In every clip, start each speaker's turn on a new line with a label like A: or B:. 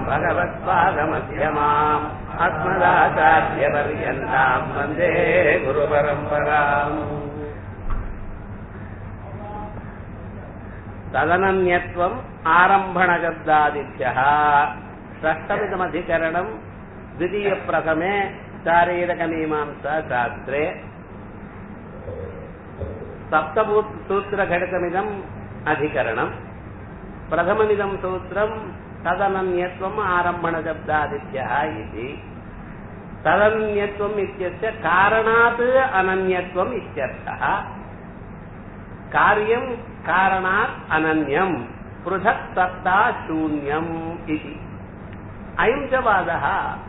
A: भगवत्पादमध्यमाम् अस्मदाचार्यपर्यन्ताम् वन्दे गुरुपरम्पराम् तदनन्यत्वम् आरम्भणशब्दादिभ्यः षष्टमिदमधिकरणम् द्वितीयप्रथमे शारीरकमीमांसा शास्त्रे सप्तसूत्रघटकमिदम् अधिकरणम् प्रथममिदं सूत्रम् तदनन्यत्वम् आरम्भणशब्दादिभ्यः इति तदनन्यत्वम् इत्यस्य कारणात् अनन्यत्वम् इत्यर्थः कार्यम् कारणात् अनन्यम् पृथक् सत्ता शून्यम् इति अयम् च वादः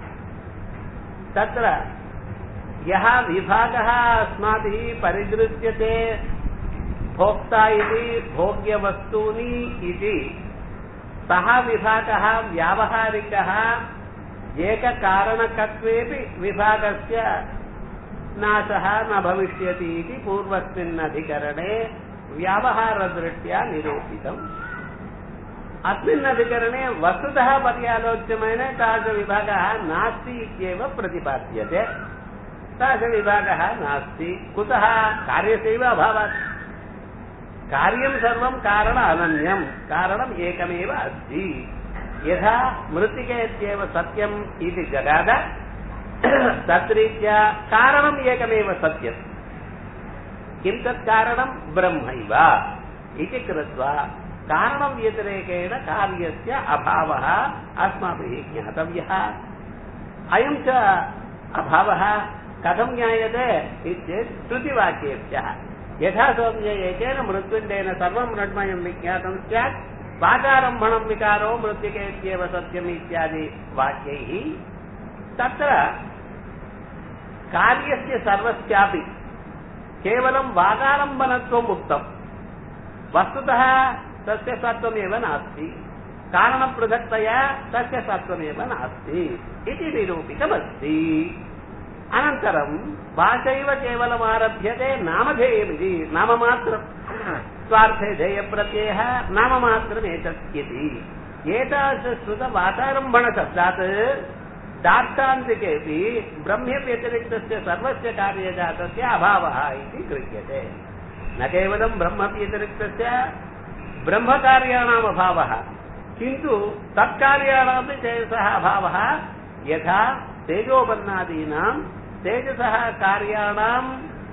A: तत्र यः विभागः अस्माभिः परिदृश्यते भोक्ता इति भोग्यवस्तूनि इति सः विभागः व्यावहारिकः एककारणकत्वेपि विभागस्य नाशः न भविष्यति इति पूर्वस्मिन् अधिकरणे व्यावहारदृष्ट्या निरूपितम् अस्मिन् अधिकरणे वस्तुतः पर्यालोच्यमेन तादृशविभागः नास्ति इत्येव प्रतिपाद्यते तादृशविभागः नास्ति कुतः कार्यस्यैव अभावात् कार्यं सर्वं कारण अनन्यं कारणम् एकमेव अस्ति यथा मृत्तिकेत्येव सत्यम् इति जगाद तद्रीत्या कारणम् एकमेव सत्यम् किं तत् कारणं ब्रह्मैव इति कृत्वा कारणं व्यतिरेकेण कार्यस्य अभावः अस्माभिः ज्ञातव्यः अयं च अभावः कथं ज्ञायते इत्येत् श्रुतिवाक्येभ्यः यथा सौम्य एकेन मृत्युण्डेन सर्वं मृण्मयं विज्ञातं स्यात् वाचारम्भणं विकारो मृत्तिकेत्येव सत्यम् इत्यादि वाक्यैः तत्र कार्यस्य सर्वस्यापि केवलं वागारम्भनत्वम् उक्तम् वस्तुतः तस्य सत्त्वमेव नास्ति कारणपृथक्तया तस्य सत्त्वमेव नास्ति इति निरूपितमस्ति अनन्तरं वाचैव केवलमारभ्यते नामधेयमिति नाममात्रम् स्वार्थे ध्येयप्रत्ययः नाममात्रमेतत् इति एतादृशश्रुतवातारम्भणशब्दात् दार्ष्टान्तिकेऽपि ब्रह्मव्यतिरिक्तस्य सर्वस्य कार्यजातस्य अभावः इति गृह्यते न केवलं ब्रह्मव्यतिरिक्तस्य ब्रह्मकार्याणाम् अभावः किन्तु तत्कार्याणामपि तेजसः अभावः यथा तेजोबन्नादीनां तेजसः कार्याणाम्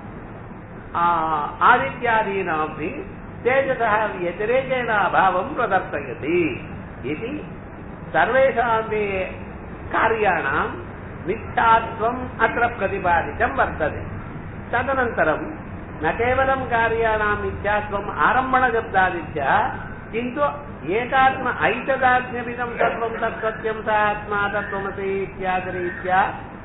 A: आदित्यादीनामपि तेजसः व्यतिरेकेण अभावं प्रदर्शयति इति सर्वेषामपि कार्याणां मिथ्यात्वम् अत्र प्रतिपादितं वर्तते तदनन्तरं न केवलं कार्याणां मिथ्यात्वम् आरम्भणशब्दादित्य किन्तु एकात्म ऐतदात्म्यमिदं सर्वं तत्सत्यं स आत्मा तत्त्वमसि इत्यादिरीत्या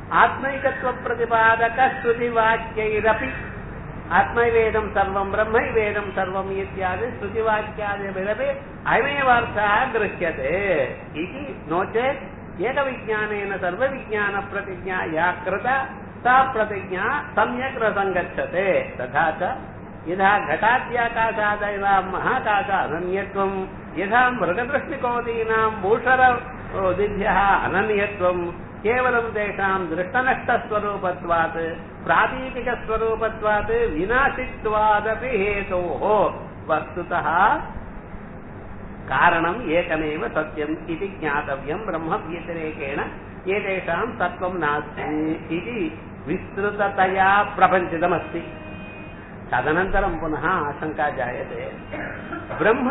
A: आत्मैकत्वप्रतिपादकश्रुतिवाक्यैरपि आत्मैवेदं सर्वं ब्रह्मैवेदं सर्वम् इत्यादि श्रुतिवाक्यादिभिरपि अयमेवार्थः गृह्यते इति नो चेत् एकविज्ञानेन सर्वविज्ञानप्रतिज्ञा या कृता सा प्रतिज्ञा सम्यक् न सङ्गच्छते तथा च यथा घटाद्याकाशादयनां महाकाश अनन्यत्वं यथा मृगदृष्टिकोदीनां भूषरदिभ्यः अनन्यत्वं केवलं तेषां दृष्टनष्टस्वरूपत्वात् प्रातीतिकस्वरूपत्वात् विनाशित्वादपि हेतोः वस्तुतः कारणम् एकमेव सत्यम् इति ज्ञातव्यं ब्रह्मव्यतिरेकेण एतेषां तत्त्वं नास्ति इति विस्तृततया प्रपञ्चितमस्ति तदनन्तरं पुनः आशङ्का जायते ब्रह्म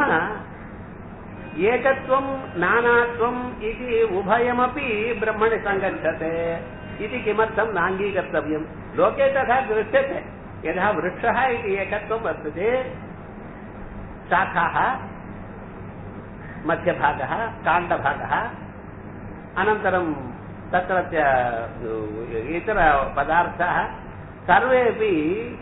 A: एकत्वं नानात्वम् इति उभयमपि ब्रह्मणि सङ्गच्छते इति किमर्थं नाङ्गीकर्तव्यं लोके तथा दृश्यते यथा वृक्षः इति एकत्वं वर्तते शाखाः मध्यभागः काण्डभागः अनन्तरं तत्रत्य इतरपदार्थाः सर्वेपि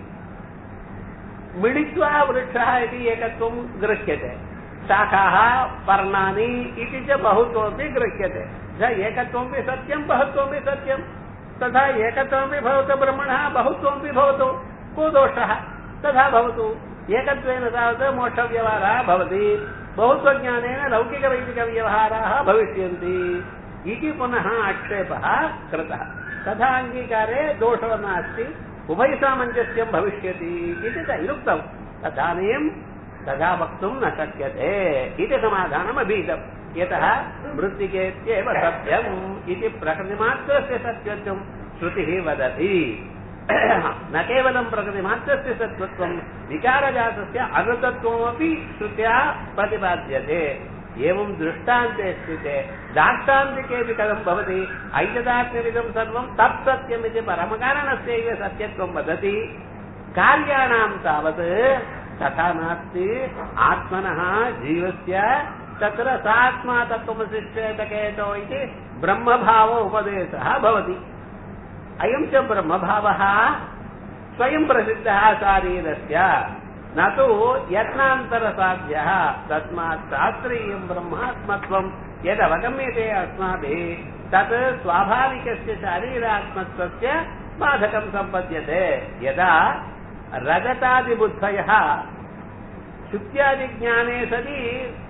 A: मिलित्वा वृक्षः इति एकत्वं गृह्यते शाखाः पर्णानि इति च बहुत्वमपि गृह्यते एकत्वमपि सत्यं बहुत्वमपि सत्यं तथा एकत्वमपि भवतु ब्रह्मणः बहुत्वमपि भवतु को दोषः तथा भवतु एकत्वेन तावत् मोक्षव्यवहारः भवति बहुत्वज्ञानेन लौकिकवैदिकव्यवहाराः भविष्यन्ति इति पुनः आक्षेपः कृतः तथा अङ्गीकारे दोषो नास्ति उभयसामञ्जस्यं भविष्यति इति तैरुक्तम् तदानीं तथा वक्तुं न शक्यते इति समाधानम् अभीतम् यतः मृत्तिकेत्येव सत्यम् इति प्रकृतिमात्रस्य सत्यत्वं श्रुतिः वदति न केवलं प्रकृतिमात्रस्य सत्त्वत्वं विकारजातस्य अनुतत्वमपि श्रुत्या प्रतिपाद्यते एवं दृष्टान्ते स्थिते दाष्टान्तिकेऽपि कथं भवति ऐतदात्म्यमिदं सर्वं तत्सत्यमिति परमकारणस्यैव सत्यत्वं वदति कार्याणां तावत् तथा नास्ति आत्मनः जीवस्य तत्र सात्मा तत्त्वमसिश्चेतकेतो इति ब्रह्मभाव उपदेशः भवति अयं च ब्रह्मभावः स्वयं प्रसिद्धः शारीरस्य न तु यत्नान्तरसाध्यः तस्मात् शास्त्रीयं ब्रह्मात्मत्वं यदवगम्यते अस्माभिः तत् स्वाभाविकस्य शारीरात्मत्वस्य बाधकं सम्पद्यते यदा रजतादिबुद्धयः शुक्त्यादिज्ञाने सति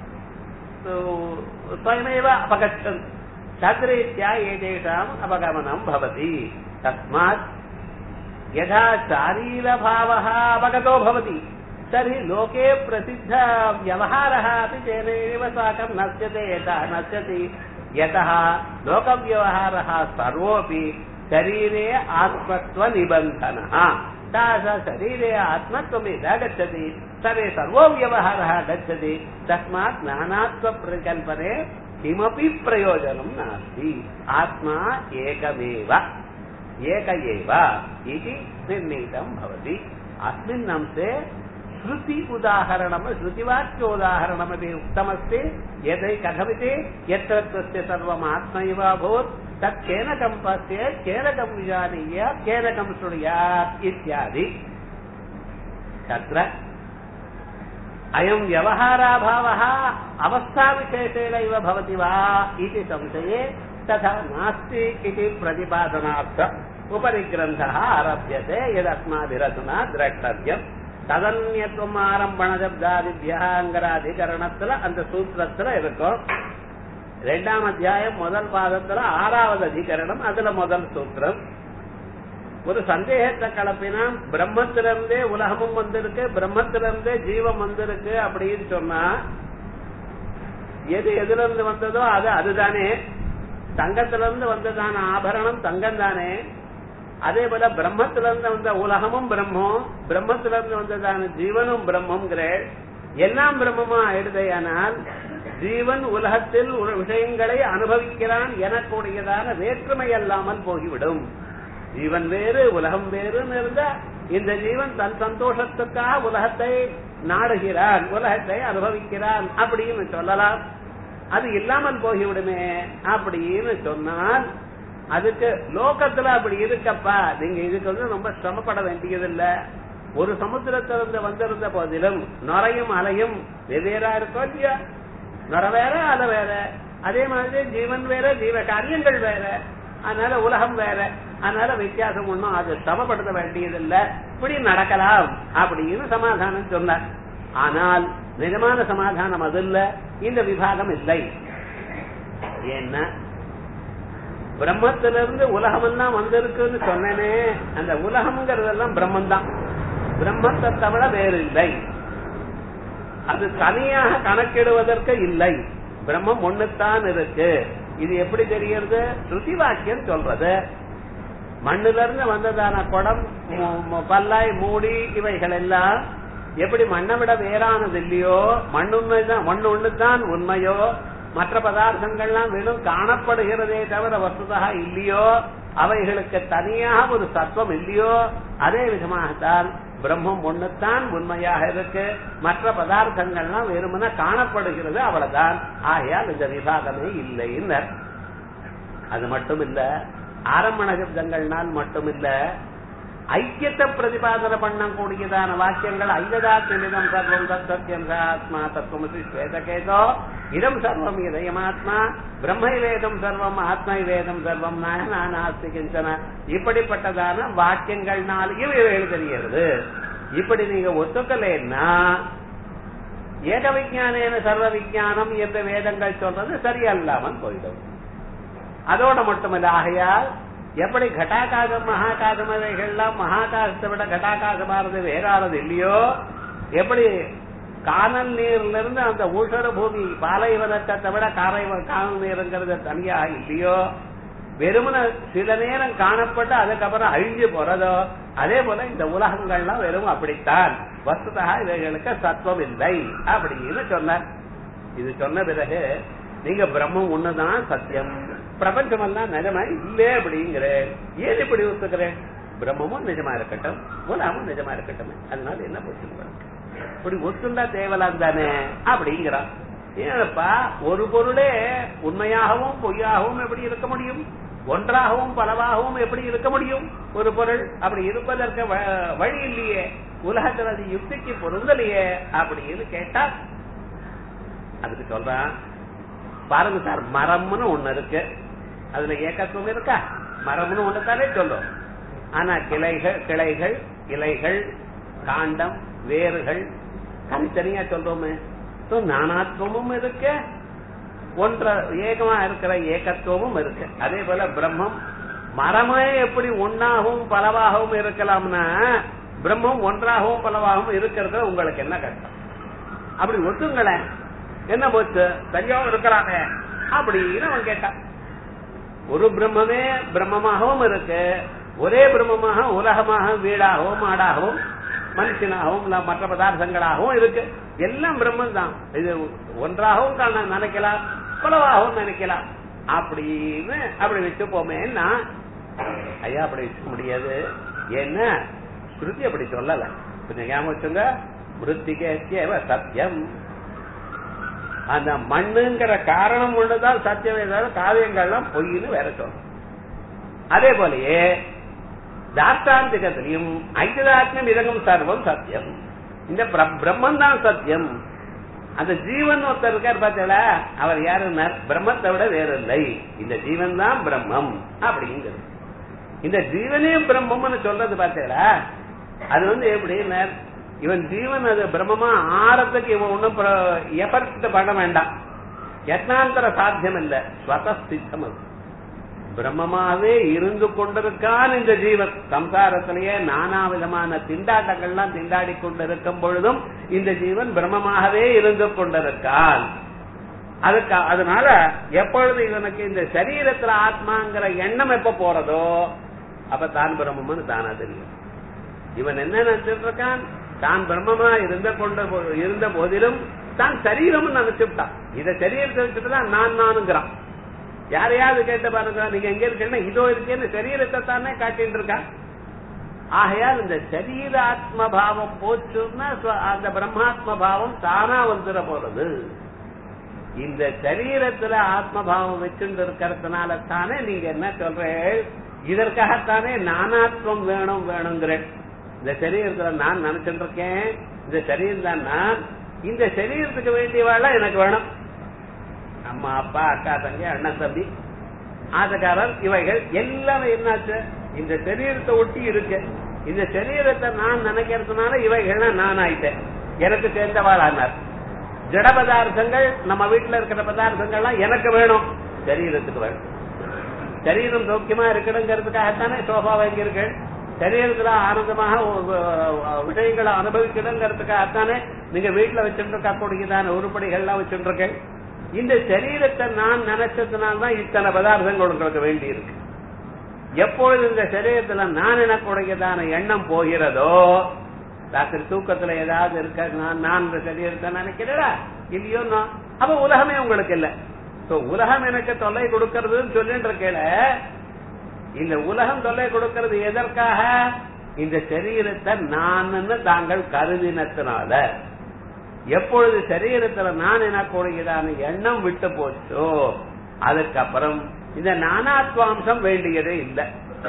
A: स्वयमेव अपगच्छन्ति तद्रीत्या एतेषाम् अवगमनं भवति तस्मात् यथा शारीरभावः अवगतो भवति तर्हि लोके प्रसिद्धव्यवहारः अपि तेनैव साकं नश्यते यतः नश्यति यतः लोकव्यवहारः सर्वोऽपि शरीरे आत्मत्वनिबन्धनः तादृश शरीरे आत्मत्वं यदा गच्छति तर्हि सर्वो व्यवहारः गच्छति तस्मात् नानात्वप्रकल्पने किमपि प्रयोजनं नास्ति आत्मा एकमेव एक एव इति निर्णीतं भवति अस्मिन् अंशे श्रुति उदाहरणम् श्रुतिवाक्योदाहरणमपि उक्तमस्ति यदै कथमिति यत्र तस्य सर्वम् आत्मैव अभूत् तत् केन कं पश्येत् केन कं विजानीय केन कं शृणुयात् इत्यादि तत्र अयं व्यवहाराभावः अवस्थाविशेषेणैव भवति वा इति संशये तथा नास्ति इति प्रतिपादनार्थ उपरि ग्रन्थः आरभ्यते यदस्माभिरधुना द्रष्टव्यम् ததன்யத்துவம் ஆரம்பண சப்தாதிபியா அங்கராதிகரணத்துல அந்த சூத்திரத்துல இருக்கும் ரெண்டாம் அத்தியாயம் முதல் பாதத்துல ஆறாவது அதிகரணம் அதுல முதல் சூத்திரம் ஒரு சந்தேகத்தை கலப்பினா பிரம்மத்திலிருந்தே உலகமும் வந்திருக்கு பிரம்மத்திலிருந்தே ஜீவம் வந்திருக்கு அப்படின்னு சொன்னா எது எதுல இருந்து வந்ததோ அது அதுதானே தங்கத்திலிருந்து வந்ததான ஆபரணம் தங்கம் தானே அதே போல பிரம்மத்திலிருந்து வந்த உலகமும் பிரம்மம் பிரம்மத்திலிருந்து வந்ததான ஜீவனும் பிரம்மங்கிற எல்லாம் பிரம்மமா ஆயிடுதையானால் ஜீவன் உலகத்தில் ஒரு விஷயங்களை அனுபவிக்கிறான் எனக்கூடியதான வேற்றுமை அல்லாமல் போய்விடும் ஜீவன் வேறு உலகம் வேறுன்னு இருந்தா இந்த ஜீவன் தன் சந்தோஷத்துக்காக உலகத்தை நாடுகிறான் உலகத்தை அனுபவிக்கிறான் அப்படின்னு சொல்லலாம் அது இல்லாமல் போய்விடுமே அப்படின்னு சொன்னால் அதுக்கு லோகத்துல அப்படி இருக்கப்பா நீங்க இதுக்கு வந்து ரொம்ப சிரமப்பட வேண்டியதில்ல ஒரு சமுத்திரத்திலிருந்து வந்திருந்த போதிலும் நுரையும் அலையும் வெவ்வேறா இருக்கோ இல்லையா நுர வேற அலை வேற அதே மாதிரி ஜீவன் வேற ஜீவ காரியங்கள் வேற அதனால உலகம் வேற அதனால வித்தியாசம் ஒண்ணும் அது சமப்படுத்த வேண்டியதில்லை இப்படி நடக்கலாம் அப்படின்னு சமாதானம் சொன்னார் ஆனால் நிஜமான சமாதானம் அது இல்ல இந்த விவாதம் இல்லை ஏன்னா பிரம்மத்திலிருந்து உலகமெல்லாம் வந்திருக்குன்னு சொன்னேனே அந்த உலகம்ங்கிறதெல்லாம் பிரம்மன் தான் பிரம்மத்தை தவிர வேறு இல்லை அது தனியாக கணக்கிடுவதற்கு இல்லை பிரம்மம் ஒண்ணுத்தான் இருக்கு இது எப்படி தெரியறது ஸ்ருதி வாக்கியம் சொல்றது மண்ணுல இருந்து வந்ததான குடம் பல்லாய் மூடி இவைகள் எல்லாம் எப்படி மண்ணை விட வேறானது இல்லையோ மண் உண்மைதான் மண் ஒண்ணுதான் உண்மையோ மற்ற பதார்த்தங்கள்லாம் வெறும் காணப்படுகிறதே தவிர வசுதா இல்லையோ அவைகளுக்கு தனியாக ஒரு சத்துவம் இல்லையோ அதே விதமாகத்தான் பிரம்மம் ஒண்ணுத்தான் உண்மையாக இருக்கு மற்ற பதார்த்தங்கள்லாம் வெறுமன காணப்படுகிறது அவ்வளவுதான் ஆகையால் இந்த விவாதமே இல்லை அது மட்டும் இல்ல ஆரம்பண சப்தங்கள்னால் மட்டும் இல்ல ஐக்கியத்தை பிரதிபாதனை பண்ணக்கூடியதான வாக்கியங்கள் ஐததாத்மிதம் சர்வம் தத்சத்தியம் ஆத்மா தத்துவமசி ஸ்வேதகேதோ இதம் சர்வம் இதயமாத்மா பிரம்ம வேதம் சர்வம் ஆத்மா வேதம் சர்வம் நாஸ்தி கிஞ்சன இப்படிப்பட்டதான வாக்கியங்கள்னாலேயும் இவைகள் தெரிகிறது இப்படி நீங்க ஒத்துக்கலைன்னா ஏக விஞ்ஞானேன சர்வ விஞ்ஞானம் என்ற வேதங்கள் சொல்றது சரியல்லாமல் போயிடும் அதோட மட்டுமல்ல ஆகையால் எப்படி கட்டாகாசம் மகாகாசம் இவைகள்லாம் மகாகாசத்தை விட கட்டாகாசமானது வேறானது இல்லையோ எப்படி காணல் நீர்ல இருந்து அந்த ஊஷர பூமி பாலைவனத்தை விட காரை காணல் நீருங்கிறது தனியா இல்லையோ வெறுமன சில நேரம் காணப்பட்டு அதுக்கப்புறம் அழிஞ்சு போறதோ அதே போல இந்த உலகங்கள்லாம் வெறும் அப்படித்தான் வஸ்துதா இவைகளுக்கு சத்துவம் இல்லை அப்படின்னு சொன்னார் இது சொன்ன பிறகு நீங்க பிரம்மம் ஒண்ணுதான் சத்தியம் பிரபஞ்சம் எல்லாம் நிஜமா இல்லே அப்படிங்கிறேன் ஏன் இப்படி ஒத்துக்கிறேன் பிரம்மமும் நிஜமா இருக்கட்டும் உலகமும் நிஜமா இருக்கட்டும் அதனால என்ன போச்சு இப்படி ஒத்துண்டா தேவலாம் தானே அப்படிங்கிறான் ஏனப்பா ஒரு பொருளே உண்மையாகவும் பொய்யாகவும் எப்படி இருக்க முடியும் ஒன்றாகவும் பலவாகவும் எப்படி இருக்க முடியும் ஒரு பொருள் அப்படி இருப்பதற்கு வ- வழி இல்லையே உலகத்தில் அது யுக்திக்கு பொருந்தலையே அப்படின்னு கேட்டா அதுக்கு சொல்றான் பாருங்க சார் மரம்னு ஒண்ணு இருக்கு அதுல ஏக்கத்துவம் இருக்கா மரம்னு ஒண்ணு தானே சொல்லும் ஆனா கிளைகள் கிளைகள் இலைகள் காண்டம் வேர்கள் தனித்தனியா சொல்றோமே So, நானாத்வமும் இருக்கு ஒன்ற ஏகமா இருக்கிற ஏகத்துவமும் இருக்கு அதே போல பிரம்மம் மரமே எப்படி ஒன்னாகவும் பலவாகவும் இருக்கலாம்னா பிரம்மம் ஒன்றாகவும் பலவாகவும் இருக்கிறது உங்களுக்கு என்ன கஷ்டம் அப்படி ஒத்துங்களேன் என்ன போச்சு சரியாவும் இருக்கலாமே அப்படின்னு அவன் கேட்டான் ஒரு பிரம்மமே பிரம்மமாகவும் இருக்கு ஒரே பிரம்மமாக உலகமாக வீடாகவும் மாடாகவும் மனுஷனாகவும் இல்ல மற்ற பதார்த்தங்களாகவும் இருக்கு எல்லாம் பிரம்மன் தான் இது ஒன்றாகவும் காண நினைக்கலாம் பலவாகவும் நினைக்கலாம் அப்படின்னு அப்படி வச்சுப்போமேன்னா ஐயா அப்படி வச்சுக்க முடியாது ஏன்னா ஸ்ருதி அப்படி சொல்லல கொஞ்சம் ஞாபகம் வச்சுங்க மிருத்திகேவ சத்தியம் அந்த மண்ணுங்கிற காரணம் ஒண்ணுதான் சத்தியமே தவிர காவியங்கள்லாம் பொய்ன்னு வேற சொல்லும் அதே போலயே தார்த்தாந்திகத்திலையும் ஐக்கியதாத்மியம் இதங்கும் சர்வம் சத்தியம் இந்த பிர- பிரம்மன் தான் சத்தியம் அந்த ஜீவன் ஒருத்தர் இருக்கார் பார்த்தீங்களா அவர் யாருன்னா பிரம்மத்தை விட வேற இல்லை இந்த ஜீவன் தான் பிரம்மம் அப்படிங்கிறது இந்த ஜீவனே பிரம்மம்னு சொல்றது பார்த்தீங்களா அது வந்து எப்படின்னா இவன் ஜீவன் அது பிரம்மமா ஆறதுக்கு இவன் ஒன்னும் எஃபர்ட் பண்ண வேண்டாம் யத்னாந்தர சாத்தியம் இல்ல ஸ்வதஸ்தித்தம் அது பிரம்மமாவே இருந்து கொண்டிருக்கான் இந்த ஜீவன் சம்சாரத்திலேயே நானா விதமான திண்டாட்டங்கள்லாம் திண்டாடி கொண்டிருக்கும் பொழுதும் இந்த ஜீவன் பிரம்மமாகவே இருந்து கொண்டிருக்கான் அதுக்கு அதனால எப்பொழுது இவனுக்கு இந்த சரீரத்துல ஆத்மாங்கிற எண்ணம் எப்ப போறதோ அப்ப தான் பிரம்மம்னு தானா தெரியும் இவன் என்ன நினைச்சிட்டு இருக்கான் தான் பிரம்மமா இருந்த கொண்ட போ- இருந்த போதிலும் தான் சரீரம் நினைச்சுட்டான் இத சரீரத்தை வச்சுட்டு தான் நான் நானுங்கிறான் யாரையாவது கேட்ட பாருங்க நீங்க எங்க இருக்கேன்னா இதோ இருக்கேன்னு சரீரத்தை தானே காட்டிட்டு இருக்கான் ஆகையால் இந்த சரீர ஆத்ம பாவம் போச்சுன்னா ஸ்வ- அந்த பிரம்மாத்ம பாவம் தானா வந்துட போறது இந்த சரீரத்துல ஆத்மபாவம் வச்சுட்டு இருக்கிறதுனால தானே நீங்க என்ன சொல்றேன் இதற்காகத்தானே நானாத்வம் வேணும் வேணுங்கிறேன் இந்த சரீரத்துல நான் நினைச்சிட்டு இருக்கேன் இந்த சரீரம் தான் நான் இந்த சரீரத்துக்கு வேண்டியவாள் எனக்கு வேணும் அம்மா அப்பா அக்கா தங்கி அண்ணன் தம்பி ஆசக்காரர் இவைகள் எல்லாமே என்னாச்சு இந்த சரீரத்தை ஒட்டி இருக்கு இந்த சரீரத்தை நான் நினைக்கிறதுனால இவைகள்லாம் நான் ஆயிட்டேன் எனக்கு சேர்ந்தவாள் ஆனார் ஜட பதார்த்தங்கள் நம்ம வீட்டுல இருக்கிற பதார்த்தங்கள்லாம் எனக்கு வேணும் சரீரத்துக்கு வேணும் சரீரம் சௌக்கியமா இருக்கணுங்கிறதுக்காகத்தானே சோஃபா வாங்கியிருக்கேன் சரீரத்துல ஆனந்தமாக ஒ- விஷயங்களை அனுபவிக்கணுங்கிறதுக்காகத்தானே நீங்க வீட்டுல வச்சுட்டு இருக்கக்கூடியதான உருப்படிகள்லாம் வச்சுட்டு இருக்கேன் இந்த சரீரத்தை நான் நினைச்சதுனால்தான் இத்தனை பதார்த்தங்கள் உங்களுக்கு வேண்டி இருக்கு எப்பொழுது இந்த சரீரத்துல நான் எனக்குடையதான எண்ணம் போகிறதோ ராத்திரி தூக்கத்துல ஏதாவது இருக்க நான் நான் இந்த சரீரத்தை நினைக்கிறேடா இல்லையோ நான் அப்ப உலகமே உங்களுக்கு இல்ல சோ உலகம் எனக்கு தொல்லை கொடுக்கறதுன்னு சொல்லிட்டு இருக்கேல இந்த உலகம் தொல்லை கொடுக்கிறது எதற்காக இந்த சரீரத்தை நான் தாங்கள் கருதினத்தினால எப்பொழுது சரீரத்துல நான் எனக்குடையதான எண்ணம் விட்டு போச்சோ அதுக்கப்புறம் இந்த நானாத்வாம்சம் வேண்டியதே இல்லை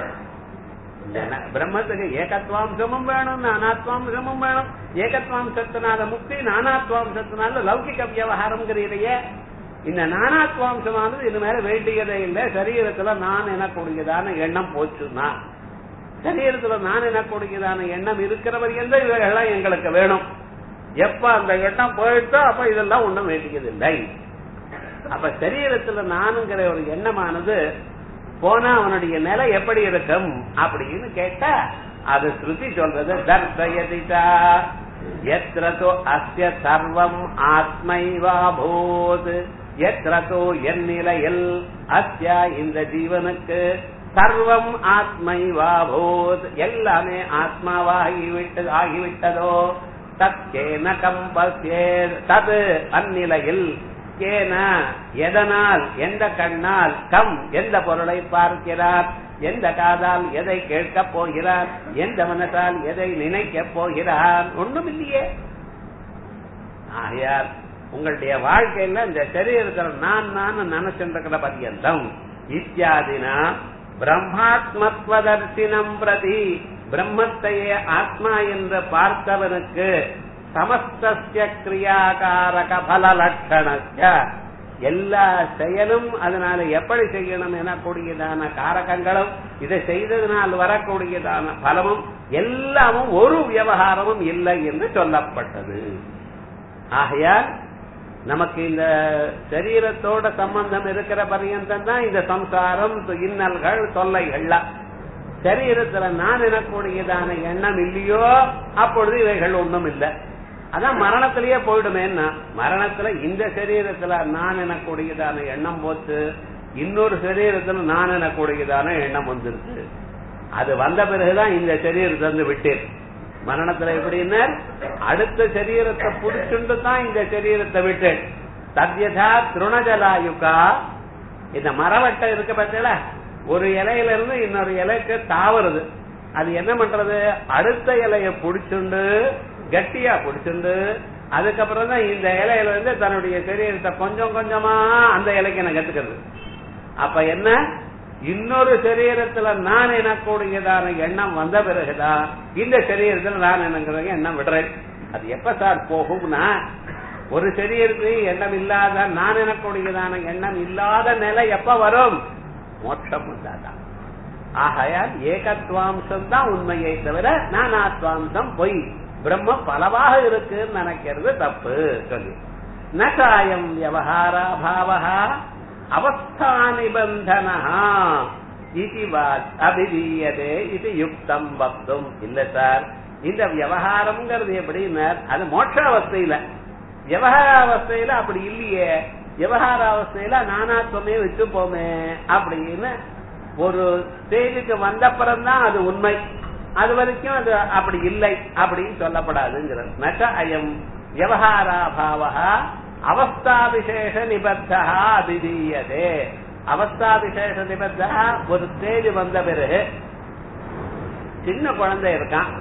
A: இந்த ந- பிரம்மத்துக்கு ஏகத்வாம்சமும் வேணும் நானாத்வாம்சமும் வேணும் ஏகத்வாம்சத்தினால முக்தி நானாத்வாம்சத்தினால லௌகிக விவகாரம்ங்கிறதையே இந்த நானாத்வாம்சமானது இது மேல வேண்டியதே இல்லை சரீரத்துல நான் எனக்கூடியதான எண்ணம் போச்சுன்னா சரீரத்துல நான் எனக்கூடியதான எண்ணம் இருக்கிற வரைக்கும் தான் இவைகள்லாம் எங்களுக்கு வேணும் எப்ப அந்த எண்ணம் போயிட்டோ அப்ப இதெல்லாம் ஒண்ணும் வேண்டியது இல்லை அப்ப சரீரத்துல நானுங்கிற ஒரு எண்ணமானது போனா அவனுடைய நிலை எப்படி இருக்கும் அப்படின்னு கேட்டா அது ஸ்ருதி சொல்றது தர்சயதிதா எத்திரதோ அஸ்ய சர்வம் ஆத்மைவா பூத் எத்திரதோ என் நிலையில் அஸ்ய இந்த ஜீவனுக்கு சர்வம் ஆத்மைவா பூத் எல்லாமே ஆத்மாவாகிவிட்டு ஆகிவிட்டதோ தத்கேன கம்பஸ்யே தது அந்நிலையில் கேன எதனால் எந்த கண்ணால் கம் எந்த பொருளை பார்க்கிறார் எந்த காதால் எதை கேட்கப் போகிறார் எந்த மனசால் எதை நினைக்கப் போகிறார் ஒண்ணும் இல்லையே ஆகையால் உங்களுடைய வாழ்க்கையில இந்த சரீரத்தில் நான் நான் நினைச்சுருக்கிற பரியந்தம் இத்தியாதினா பிரம்மாத்மத்வதர்சினம் பிரதி பிரம்மத்தையே ஆத்மா என்று பார்த்தவனுக்கு சமஸ்திய கிரியாகாரக பல லட்சணஸ்ய எல்லா செயலும் அதனால எப்படி செய்யணும் எனக்கூடியதான காரகங்களும் இதை செய்ததனால் வரக்கூடியதான பலமும் எல்லாமும் ஒரு விவகாரமும் இல்லை என்று சொல்லப்பட்டது ஆகையால் நமக்கு இந்த சரீரத்தோட சம்பந்தம் இருக்கிற பரியந்தம் தான் இந்த சம்சாரம் இன்னல்கள் தொல்லைகள்லாம் சரீரத்துல நான் எனக்கூடியதான எண்ணம் இல்லையோ அப்பொழுது இவைகள் ஒண்ணும் இல்லை அதான் மரணத்திலேயே போயிடுமேன்னா மரணத்துல இந்த சரீரத்துல நான் எனக்கூடியதான எண்ணம் போச்சு இன்னொரு சரீரத்துல நான் எனக்கூடியதான எண்ணம் வந்துருக்கு அது வந்த பிறகுதான் இந்த சரீரத்தை வந்து விட்டேன் மரணத்துல எப்படின்னா அடுத்த சரீரத்தை புடிச்சுண்டு தான் இந்த சரீரத்தை விட்டேன் தத்யதா திருணஜலாயுகா இந்த மரவட்டை இருக்க பார்த்தல ஒரு இலையில இருந்து இன்னொரு இலைக்கு தாவறது அது என்ன பண்றது அடுத்த இலைய புடிச்சுண்டு கட்டியா புடிச்சுண்டு அதுக்கப்புறம் தான் இந்த இலையில இருந்து தன்னுடைய சரீரத்தை கொஞ்சம் கொஞ்சமா அந்த இலைக்கு நான் கத்துக்கிறது அப்ப என்ன இன்னொரு சரீரத்துல நான் எனக்கூடியதான எண்ணம் வந்த பிறகுதான் இந்த சரீரத்துல நான் எனங்கிற எண்ணம் விடுறேன் அது எப்ப சார் போகும்னா ஒரு சரீரத்தில் எண்ணம் இல்லாத நான் எனக்கூடியதான எண்ணம் இல்லாத நிலை எப்ப வரும் மோட்சம் வந்தாதான் ஆகையால் ஏகத்வாம்சம் தான் உண்மையை தவிர நானாத்வாம்சம் பொய் பிரம்ம பலவாக இருக்குன்னு நினைக்கிறது தப்பு சொல்லி நகாயம் வியவஹாரா பாவகா அவஸ்தா நிபந்தனா இது அபிதீயதே இது யுக்தம் வக்தும் இல்ல சார் இந்த விவகாரம்ங்கிறது எப்படின்னா அது மோட்சாவஸ்தையில விவகாராவஸ்தையில அப்படி இல்லையே விவகாராவஸ்தையில நானாத்வமே விட்டு போமே அப்படின்னு ஒரு ஸ்டேஜுக்கு வந்தப்புறம் தான் அது உண்மை அது வரைக்கும் அது அப்படி இல்லை அப்படின்னு சொல்லப்படாதுங்கிறது நச்ச அயம் விவகாராபாவா அவஸ்தா விசேஷ நிபத்தா அபிதீயதே அவஸ்தா விசேஷ நிபத்தா ஒரு ஸ்டேஜ் வந்த பிறகு சின்ன குழந்தை இருக்கான்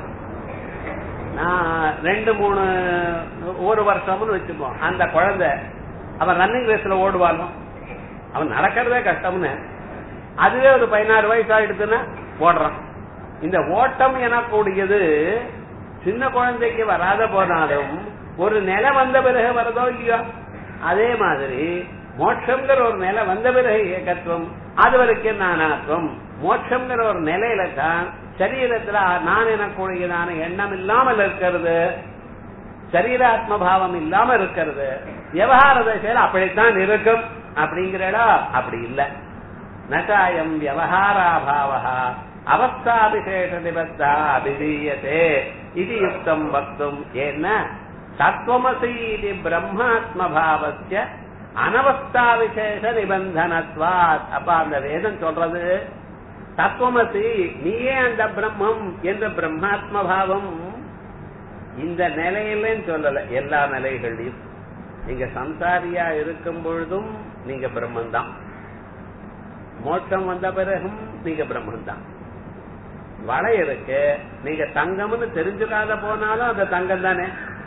A: நான் ரெண்டு மூணு ஒரு வருஷம்னு வச்சுப்போம் அந்த குழந்தை அவன் ரன்னிங் ரேஸ்ல ஓடுவானோ அவன் நடக்கிறதே கஷ்டம்னு அதுவே ஒரு பதினாறு வயசு ஆயிடுதுன்னா ஓடுறான் இந்த ஓட்டம் எனக்கூடியது சின்ன குழந்தைக்கு வராத போனாலும் ஒரு நிலை வந்த பிறகு வரதோ இல்லையோ அதே மாதிரி மோட்சம்ங்கிற ஒரு நிலை வந்த பிறகு ஏகத்துவம் அது வரைக்கும் நானாத்வம் மோட்சம்ங்கிற ஒரு நிலையில தான் சரீரத்துல நான் எனக்கூடியதான எண்ணம் இல்லாமல் இருக்கிறது சரீராத்ம பாவம் இல்லாம இருக்கிறது விவகார தசையில அப்படித்தான் இருக்கும் அப்படிங்கிறடா அப்படி இல்ல நகாயம் விவகாராபாவா அவஸ்தா விசேஷ நிபத்தா அபிதீயத்தே இது யுக்தம் வக்தும் ஏன்னா தத்துவமசி இது பிரம்மாத்ம பாவஸ்ய அனவஸ்தா விசேஷ நிபந்தனத்வாத் அப்ப அந்த வேதம் சொல்றது தத்துவமசி நீயே அந்த பிரம்மம் என்ற பிரம்மாத்ம பாவம் இந்த நிலையிலன்னு சொல்லல எல்லா நிலைகளையும் நீங்க சம்சாரியா இருக்கும் பொழுதும் நீங்க பிரம்மன் தான் மோட்சம் வந்த பிறகும் நீங்க பிரம்மன் தான் வளை இருக்கு நீங்க தங்கம்னு தெரிஞ்சுக்காத போனாலும் அந்த தங்கம் தானே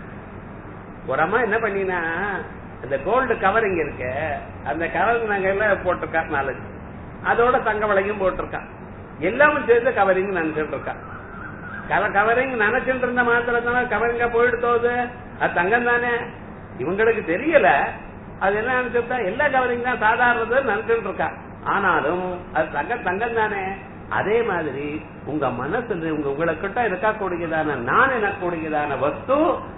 A: புறமா என்ன பண்ணினா இந்த கோல்டு கவரிங் இருக்கு அந்த கவர் நாங்க எல்லாம் போட்டிருக்கா நாலஞ்சு அதோட தங்க வளையும் போட்டிருக்கான் எல்லாமும் சேர்ந்து கவரிங் நினைச்சிட்டு இருக்கான் கவரிங் நினைச்சிட்டு இருந்த மாத்திரத்தான கவரிங்க போயிடுத்தோது அது தங்கம் தானே இவங்களுக்கு தெரியல அது என்ன நினைச்சிருக்கா எல்லா கவரிங் தான் சாதாரணது நினைச்சிட்டு இருக்கா ஆனாலும் அது தங்க தங்கம் தானே அதே மாதிரி உங்க மனசுல உங்க உங்களுக்கிட்ட இருக்கக்கூடியதான நான் எனக்கூடியதான வஸ்து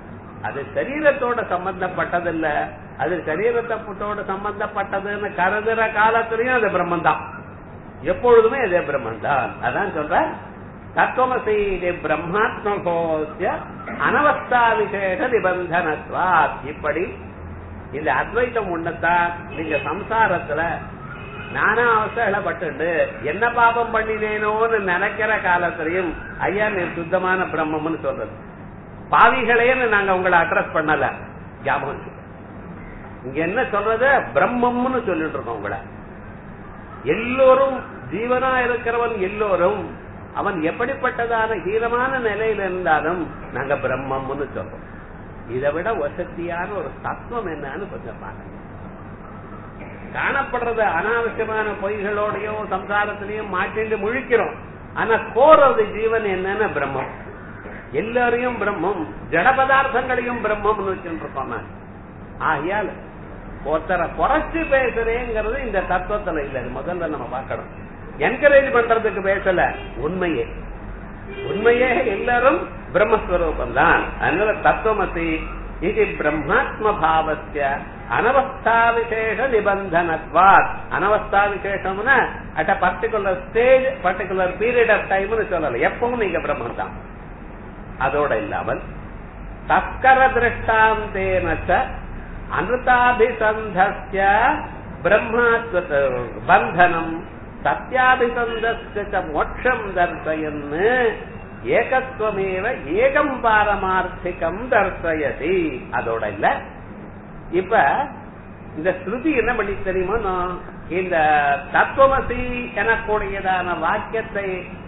A: அது சரீரத்தோட சம்பந்தப்பட்டதில்ல அது சரீரத்தோட சம்பந்தப்பட்டதுன்னு கருதுற காலத்திலையும் அது பிரம்மன் தான் எப்பொழுதுமே அதே பிரம்மன் தான் அதான் சொல்ற தத்துவமசி பிரம்மாத்மகோசிய அனவஸ்தா விசேஷ நிபந்தனத்வாத் இப்படி இந்த அத்வைத்தம் ஒண்ணுத்தான் நீங்க சம்சாரத்துல நானா அவசரப்பட்டு என்ன பாபம் பண்ணினேனோன்னு நினைக்கிற காலத்திலையும் ஐயா நீ சுத்தமான பிரம்மம்னு சொல்றது பாவிகளேன்னு நாங்க உங்களை அட்ரஸ் பண்ணல ஞாபகம் வச்சுக்கோ. இங்க என்ன சொல்றது பிரம்மம்னு சொல்லிட்டு இருக்கோம் உங்களை எல்லோரும் ஜீவனா இருக்கிறவன் எல்லோரும் அவன் எப்படிப்பட்டதான ஹீனமான நிலையில இருந்தாலும் நாங்க பிரம்மம்னு சொல்றோம் இதை விட வசதியான ஒரு தத்துவம் என்னன்னு கொஞ்சம் பாருங்க காணப்படுறது அனாவசியமான பொய்களோடையும் சம்சாரத்திலையும் மாட்டிட்டு முழிக்கிறோம் ஆனா கோறது ஜீவன் என்னன்னு பிரம்மம் எல்லாரையும் பிரம்மம் ஜட பதார்த்தங்களையும் பிரம்மம்னு வச்சுட்டு இருக்கோம் நான். ஆகையால் ஒருத்தரை குறைச்சு பேசுறேங்கிறது இந்த தத்துவத்துல இல்ல இது முதல்ல நம்ம பார்க்கணும் என்கரேஜ் பண்றதுக்கு பேசல உண்மையே உண்மையே எல்லாரும் பிரம்மஸ்வரூபம் தான் அதனால தத்துவமசி இது பிரம்மாத்ம பாவசிய அனவஸ்தா விசேஷ நிபந்தனத்வாத் அனவஸ்தா விசேஷம்னா at a particular stage particular period of டைம்னு சொல்லல எப்பவும் நீங்க பிரம்மன் தான் அதோட இல்லாமல் தஸ்கர திருஷ்டாந்தேனச்ச அனுதாபிசந்தஸ்ய பிரம்மாத்வ பந்தனம் சத்யாபிசந்தஸ்ய மோட்சம் தர்சயன்னு ஏகத்துவமேவ ஏகம் பாரமார்த்திகம் தர்சயதி அதோட இல்ல இப்ப இந்த ஸ்ருதி என்ன பண்ணி தெரியுமா நான் இந்த தத்துவமசி எனக்கூடியதான வாக்கியத்தை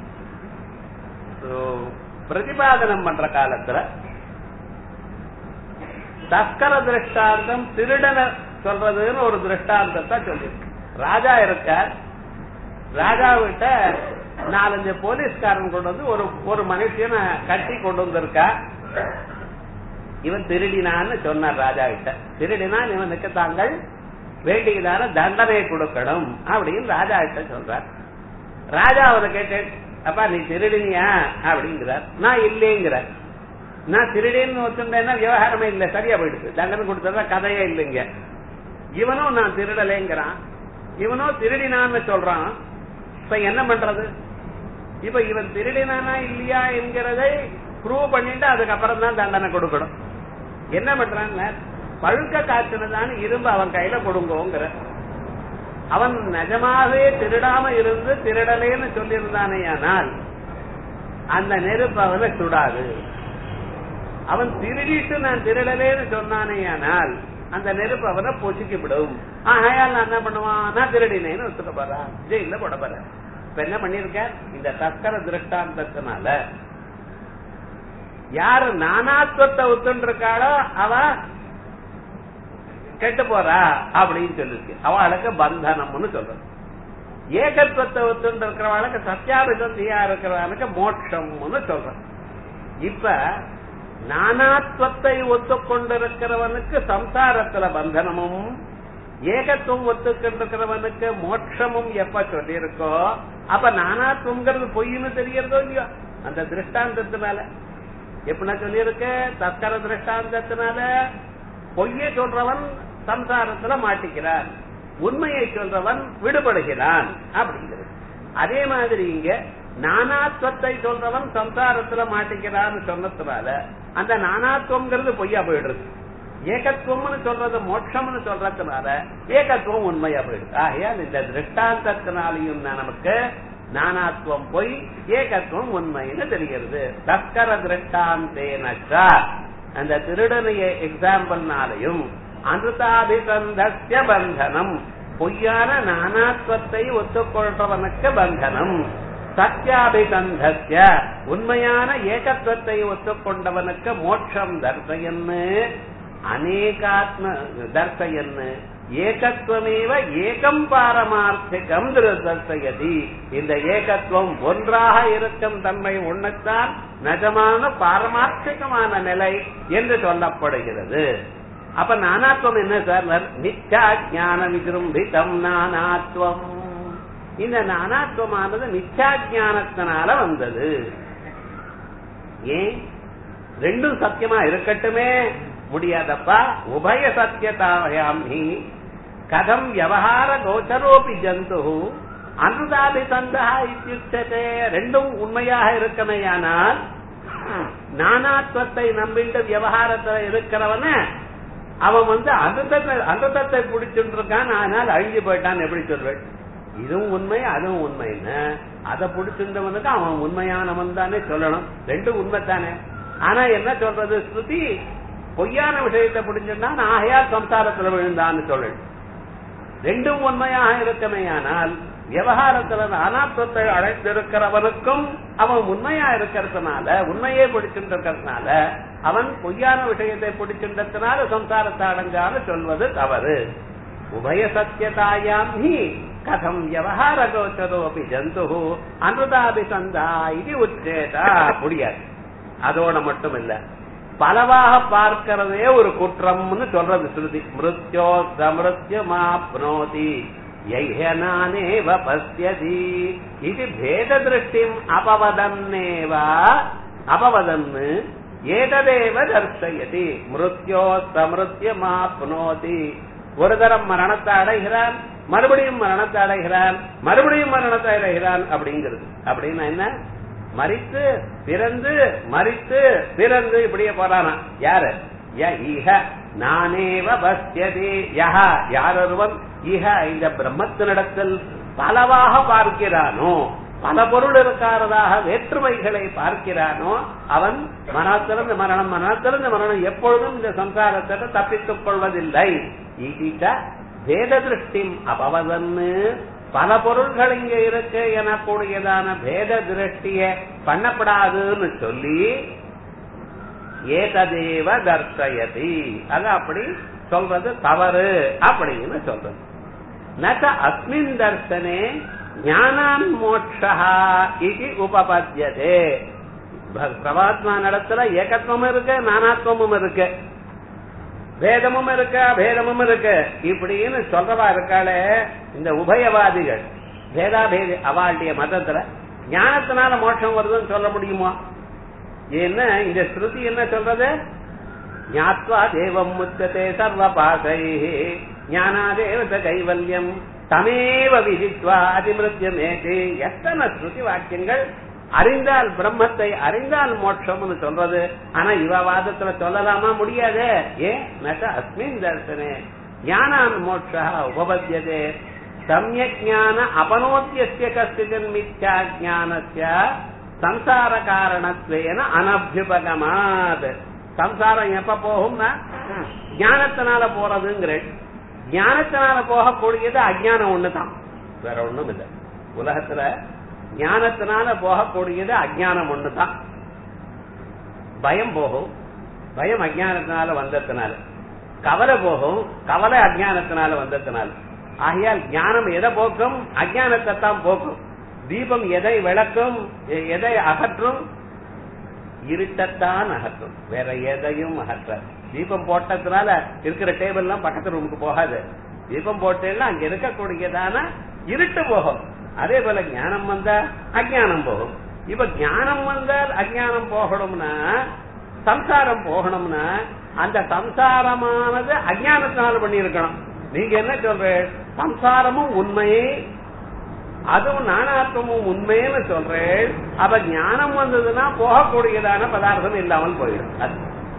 A: அஹ், பிரதிபாதனம் பண்ற காலத்துல தஸ்கர திருஷ்டாந்தம் திருடன சொல்றதுன்னு ஒரு திருஷ்டாந்தத்தை சொல்லி ராஜா இருக்கார் ராஜா விட்ட நாலஞ்சு போலீஸ்காரன் கொண்டு வந்து ஒரு ஒரு மனுஷனை கட்டி கொண்டு வந்திருக்கா இவன் திருடினான்னு சொன்னார் ராஜா கிட்ட திருடினான் இவனுக்கு தாங்கள் வேண்டியதான தண்டனை கொடுக்கணும் அப்படின்னு ராஜா கிட்ட சொல்றார் ராஜா அவரை கேட்டு அப்பா நீ திருடினியா அப்படிங்கிறார் நான் இல்லைங்கிறார் நான் திருடேன்னு வச்சுட்டேன்னா விவகாரமே இல்லை சரியா போயிடுது தண்டனை கொடுத்ததா கதையே இல்லைங்க இவனும் நான் திருடலைங்கிறான் இவனும் திருடினான்னு சொல்றான் இப்ப என்ன பண்றது இப்ப இவன் திருடினானா இல்லையா என்கிறதை ப்ரூவ் பண்ணிட்டு அதுக்கப்புறம் தான் தண்டனை கொடுக்கணும் என்ன பண்றான்னு பழுக்க காய்ச்சினதான்னு இரும்பு அவன் கையில கொடுங்கோங்கிற அவன் நிஜமாவே திருடாம இருந்து திருடலேன்னு சொல்லியிருந்தானே ஆனால் அந்த நெருப்பு அவனை சுடாது அவன் திருடிட்டு நான் திருடலேன்னு சொன்னானே ஆனால் அந்த நெருப்பு அவனை பொசுக்கி விடும் ஆகையால் நான் என்ன பண்ணுவான் நான் திருடினேன்னு ஒத்துக்க போறான் ஜெயில போட போறேன் இப்ப என்ன பண்ணிருக்க இந்த தஸ்கர திருஷ்டாந்தத்தினால யாரு நானாத்வத்தை ஒத்துன்னு இருக்காளோ அவ கெட்டு போறா அப்படின்னு சொல்லிருக்கு அவளுக்கு பந்தனம்னு சொல்றது ஏகத்துவத்தை ஒத்துண்டு இருக்கிறவளுக்கு சத்தியாபிசந்தியா இருக்கிறவனுக்கு மோட்சம்னு சொல்றது இப்ப நானாத்வத்தை ஒத்துக்கொண்டிருக்கிறவனுக்கு சம்சாரத்துல பந்தனமும் ஏகத்துவம் ஒத்துக்கொண்டிருக்கிறவனுக்கு மோட்சமும் எப்ப சொல்லியிருக்கோ அப்ப நானாத்வங்கிறது பொய்ன்னு தெரியறதோ இல்லையோ அந்த திருஷ்டாந்தத்தினால எப்படின்னா சொல்லியிருக்கு தஸ்கர திருஷ்டாந்தத்தினால பொய்யை சொல்றவன் சம்சாரத்துல மாட்டிக்கிறான் உண்மையை சொல்றவன் விடுபடுகிறான் அப்படிங்கிறது அதே மாதிரி இங்க நானாத்வத்தை சொல்றவன் சம்சாரத்துல மாட்டிக்கிறான்னு சொன்னதுனால அந்த நானாத்வம்ங்கிறது பொய்யா போயிடுறது ஏகத்துவம்னு சொல்றது மோட்சம்னு சொல்றதுனால ஏகத்துவம் உண்மையா போயிடுது ஆகையால் இந்த திருஷ்டாந்தத்தினாலையும் நமக்கு நானாத்வம் பொய் ஏகத்துவம் உண்மைன்னு தெரிகிறது தஸ்கர திருஷ்டாந்தேனச்சா அந்த திருடனைய எக்ஸாம்பிள்னாலையும் அனுதாபிசந்தஸ்ய பந்தனம் பொய்யான நானாத்வத்தை ஒத்துக்கொள்றவனுக்கு பந்தனம் சத்யாபிசந்தஸ்ய உண்மையான ஏகத்துவத்தை ஒத்துக்கொண்டவனுக்கு மோட்சம் தர்சயன்னு அநேகாத்ம தர்சயன்னு ஏகத்துவமேவ ஏகம் பாரமார்த்திகம் தர்சயதி இந்த ஏகத்துவம் ஒன்றாக இருக்கும் தன்மை ஒண்ணுத்தான் நிஜமான பாரமார்த்திகமான நிலை என்று சொல்லப்படுகிறது அப்ப நானாத்வம் என்ன சார் நித்யா ஞான விஜృంభిதம் நானாத்வம் இந்த நானாத்வமானது மித்யா ஞானத்தினால வந்தது ஏன் ரெண்டும் சத்தியமா இருக்கட்டுமே முடியாதப்பா உபய சத்தியதாயாம் நீ கதம் விவகார கோச்சரோபி ஜந்து அனுதாபி சந்தா இத்தியுச்சதே ரெண்டும் உண்மையாக இருக்கமையானால் நானாத்வத்தை நம்பிட்டு விவகாரத்துல இருக்கிறவன அவன் வந்து அனுதத்தை அனுதத்தை பிடிச்சுட்டு இருக்கான் ஆனால் அழிஞ்சு போயிட்டான் எப்படி சொல்வேன் இதுவும் உண்மை அதுவும் உண்மைன்னு அதை பிடிச்சிருந்தவனுக்கு அவன் உண்மையானவன் தானே சொல்லணும் ரெண்டும் உண்மை தானே ஆனா என்ன சொல்றது ஸ்ருதி பொய்யான விஷயத்தை பிடிச்சிருந்தான் ஆகையா சம்சாரத்துல விழுந்தான்னு சொல்லணும் ரெண்டும் உண்மையாக இருக்கமேயானால் விவகாரத்துல அனாத்வத்தை அழைத்திருக்கிறவனுக்கும் அவன் உண்மையா இருக்கிறதுனால உண்மையே பிடிச்சிட்டு இருக்கிறதுனால அவன் பொய்யான விஷயத்தை பிடிச்சின்றதுனால சம்சாரத்தை அடைஞ்சான்னு சொல்வது தவறு உபய சத்தியதாயாம் ஹி கதம் விவகார கோச்சரோபி ஜந்து அனுதாபி சந்தா இது உச்சேதா முடியாது அதோட மட்டும் இல்ல பலவாக பார்க்கிறதே ஒரு குற்றம்னு சொல்றது ஸ்ருதி மிருத்யோ சமிருத்யமாப்னோதி யைஹனானேவ பசியதி இது பேத திருஷ்டிம் அபவதன்னேவ அபவதன் ஏததேவ தர்சயதி மிருத்யோ சமிருத்யமாப்னோதி ஒரு தரம் மரணத்தை அடைகிறான் மறுபடியும் மரணத்தை அடைகிறான் மறுபடியும் மரணத்தை அடைகிறான் அப்படிங்கிறது அப்படின்னா என்ன மறித்து பிறந்து மறித்து பிறந்து இப்படியே போறானா யாரு ய இஹ நானேவ பஸ்யதி யஹ யாரொருவன் இஹ இந்த பிரம்மத்தினிடத்தில் பலவாக பார்க்கிறானோ பல பொருள் இருக்கிறதாக வேற்றுமைகளை பார்க்கிறானோ அவன் மரணத்திலிருந்து மரணம் மரணத்திலிருந்து மரணம் எப்பொழுதும் இந்த சம்சாரத்தை தப்பித்துக் கொள்வதில்லை ஈகிட்ட வேத திருஷ்டி அபவதன்னு பல பொருள்கள் இங்க இருக்கு எனக்கூடியதான பேத திருஷ்டிய பண்ணப்படாதுன்னு சொல்லி ஏகதேவ தர்சயதி அது அப்படி சொல்றது தவறு அப்படின்னு சொல்றது நக அஸ்மின் தர்சனே ஞானான் மோட்சா இது உபபத்தியதே பிரபாத்மா நடத்துல ஏகத்துவமும் இருக்கு நானாத்வமும் இருக்கு பேதமும் இருக்கு அபேதமும் இருக்கு இப்படின்னு சொல்றவா இருக்காளே இந்த உபயவாதிகள் பேதாபேதி அவளுடைய மதத்துல ஞானத்தினால மோட்சம் வருதுன்னு சொல்ல முடியுமா என்ன இந்த ஸ்ருதி என்ன சொல்றது ஞாத்வா தேவம் முச்சதே சர்வ பாசை ஞானாதேவத கைவல்யம் தமேவ விதித்வா அதிமிருத்தியமேதி எத்தனை ஸ்ருதி வாக்கியங்கள் அறிந்தால் பிரம்மத்தை அறிந்தால் மோட்சம்னு சொல்றது ஆனா இவ வாதத்துல சொல்லலாமா முடியாது ஏன் நக அஸ்மின் தர்சனே ஞானான் மோட்சா உபபத்தியதே சமயக் ஞான அபனோத்தியஸ்ய கஸ்திஜன் மித்யா ஞானஸ்ய சம்சார காரணத்வேன அனபியுபகமாத் சம்சாரம் எப்ப போகும்னா ஞானத்தினால போறதுங்கிறேன் ஞானத்தினால போகக்கூடியது அஜானம் ஒண்ணுதான் வேற ஒண்ணும் இல்லை உலகத்துல ஞானத்தினால போகக்கூடியது அஜானம் ஒண்ணுதான் பயம் போகும் பயம் அஜானத்தினால வந்ததுனால கவலை போகும் கவலை அஜானத்தினால வந்ததுனால ஆகையால் ஞானம் எதை போக்கும் அஜானத்தை தான் போக்கும் தீபம் எதை விளக்கும் எதை அகற்றும் இருட்டத்தான் அகற்றும் வேற எதையும் அகற்ற தீபம் போட்டதுனால இருக்கிற டேபிள் எல்லாம் பக்கத்து ரூமுக்கு போகாது தீபம் போட்டேன்னா அங்க இருக்கக்கூடியதான இருட்டு போகும் அதே போல ஞானம் வந்தா அஜானம் போகும் இப்ப ஞானம் வந்தால் அஜானம் போகணும்னா சம்சாரம் போகணும்னா அந்த சம்சாரமானது அஜானத்தினால பண்ணி இருக்கணும் நீங்க என்ன சொல்ற சம்சாரமும் உண்மையே அதுவும் நானாத்வமும் உண்மைன்னு சொல்றேன் அப்ப ஞானம் வந்ததுன்னா போகக்கூடியதான பதார்த்தம் இல்லாமல் போயிடும் அது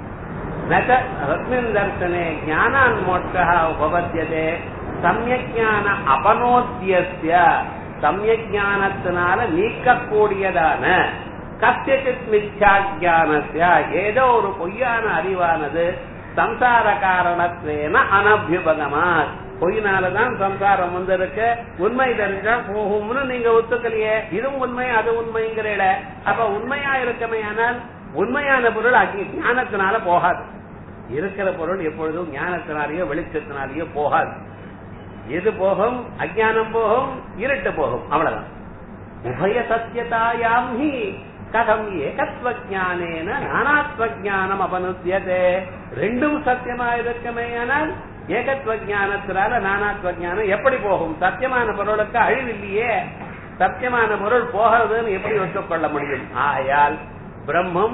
A: ரத்மின் தர்சனே ஞானான் மோட்சா உபபத்தியதே சமயஜான அபனோத்தியஸ்ய சமயஜானத்தினால நீக்கக்கூடியதான கத்தியசித் மித்யாஜானஸ்ய ஏதோ ஒரு பொய்யான அறிவானது சம்சார காரணத்வேன அனபியுபகமா பொய்னாலதான் சம்சாரம் வந்திருக்கு உண்மை தெரிஞ்சா போகும்னு நீங்க ஒத்துக்கலையே இதுவும் உண்மை அது உண்மைங்கிறீட அப்ப உண்மையா இருக்கமே ஆனால் உண்மையான பொருள் அக்னி ஞானத்தினால போகாது இருக்கிற பொருள் எப்பொழுதும் ஞானத்தினாலேயோ வெளிச்சத்தினாலேயோ போகாது எது போகும் அஜானம் போகும் இருட்டு போகும் அவ்வளவுதான் உபய சத்தியதாயாம் ஹி கதம் ஏகத்வ ஜானேன நானாத்வ ஜானம் அபனுத்தியதே ரெண்டும் சத்தியமா இருக்குமே ஆனால் ஏகத்வ ஜானத்தினால நானாத்வ ஜானம் எப்படி போகும் சத்தியமான பொருளுக்கு அழிவில்லையே சத்தியமான பொருள் போகிறதுன்னு எப்படி ஒத்துக்கொள்ள முடியும் ஆயால் பிரம்மம்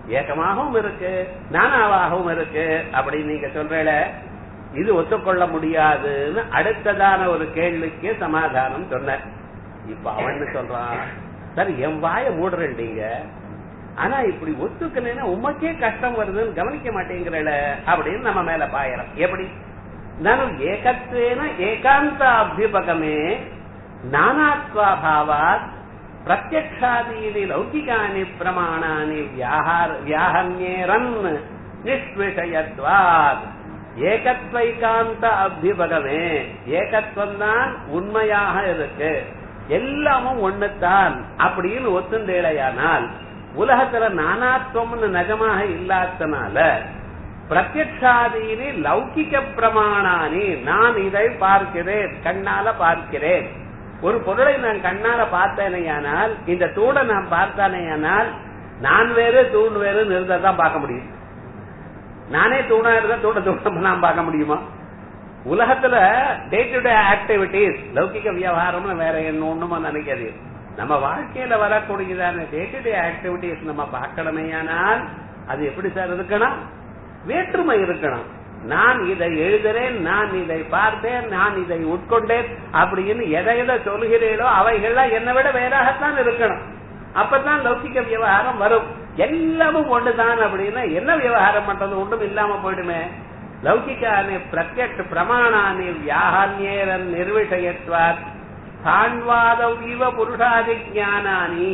A: ஏகமாகவும் இருக்கு நானாவாகவும் இருக்கு அப்படின்னு நீங்க சொல்றல இது ஒத்துக்கொள்ள முடியாதுன்னு அடுத்ததான ஒரு கேள்விக்கு சமாதானம் சொன்ன இப்ப அவன் சொல்றான் சார் என் வாய மூடுறீங்க ஆனா இப்படி ஒத்துக்கலைன்னா உமக்கே கஷ்டம் வருதுன்னு கவனிக்க மாட்டேங்கிறல அப்படின்னு நம்ம மேல பாயறோம் எப்படி நானும் ஏகத்வேன ஏகாந்த அபியுபகமே நானாத்வாபாவாத் பிரத்யக்ஷாதீனி லௌகிகானி பிரமாணானி வியாஹார வியாஹன்யேரன் நிஷ்விஷயத்வாத் ஏகத்வைகாந்த அபியுபகமே ஏகத்துவம் தான் உண்மையாக இருக்கு எல்லாமும் ஒண்ணுத்தான் அப்படின்னு ஒத்துண்டேலையானால் உலகத்துல நானாத்வம்னு நிஜமாக இல்லாதனால பிரத்யக்ஷாதீனி லௌகிக பிரமாணானி நான் இதை பார்க்கிறேன் கண்ணால பார்க்கிறேன் ஒரு பொருளை நான் கண்ணால பார்த்தேனையானால் இந்த தூணை நான் பார்த்தானேயானால் நான் வேறு தூண் வேறு இருந்தா தான் பார்க்க முடியும் நானே தூணா இருந்தா தூண தூணம் நான் பார்க்க முடியுமா உலகத்துல டே டு டே ஆக்டிவிட்டிஸ் லௌகிக விவகாரம்னு வேற என்ன ஒண்ணுமா நினைக்காது நம்ம வாழ்க்கையில வரக்கூடியதான டே டு டே ஆக்டிவிட்டிஸ் நம்ம பார்க்கணுமேயானால் அது எப்படி சார் இருக்கணும் வேற்றுமை இருக்கணும் நான் இதை எழுதுறேன் நான் இதை பார்த்தேன் நான் இதை உட்கொண்டேன் அப்படின்னு எதை எதை சொல்கிறீர்களோ அவைகள்லாம் என்னை விட வேறாகத்தான் இருக்கணும் அப்பதான் லௌகிக விவகாரம் வரும் எல்லாமும் ஒண்ணுதான் அப்படின்னா என்ன விவகாரம் பண்றது ஒன்றும் இல்லாம போயிடுமே லௌகிகானி பிரத்யக்ஷ பிரமாணானி வியாகான்யேரன் நிர்விஷயத்வாத் தாண்வாதவீவ புருஷாதி ஞானானி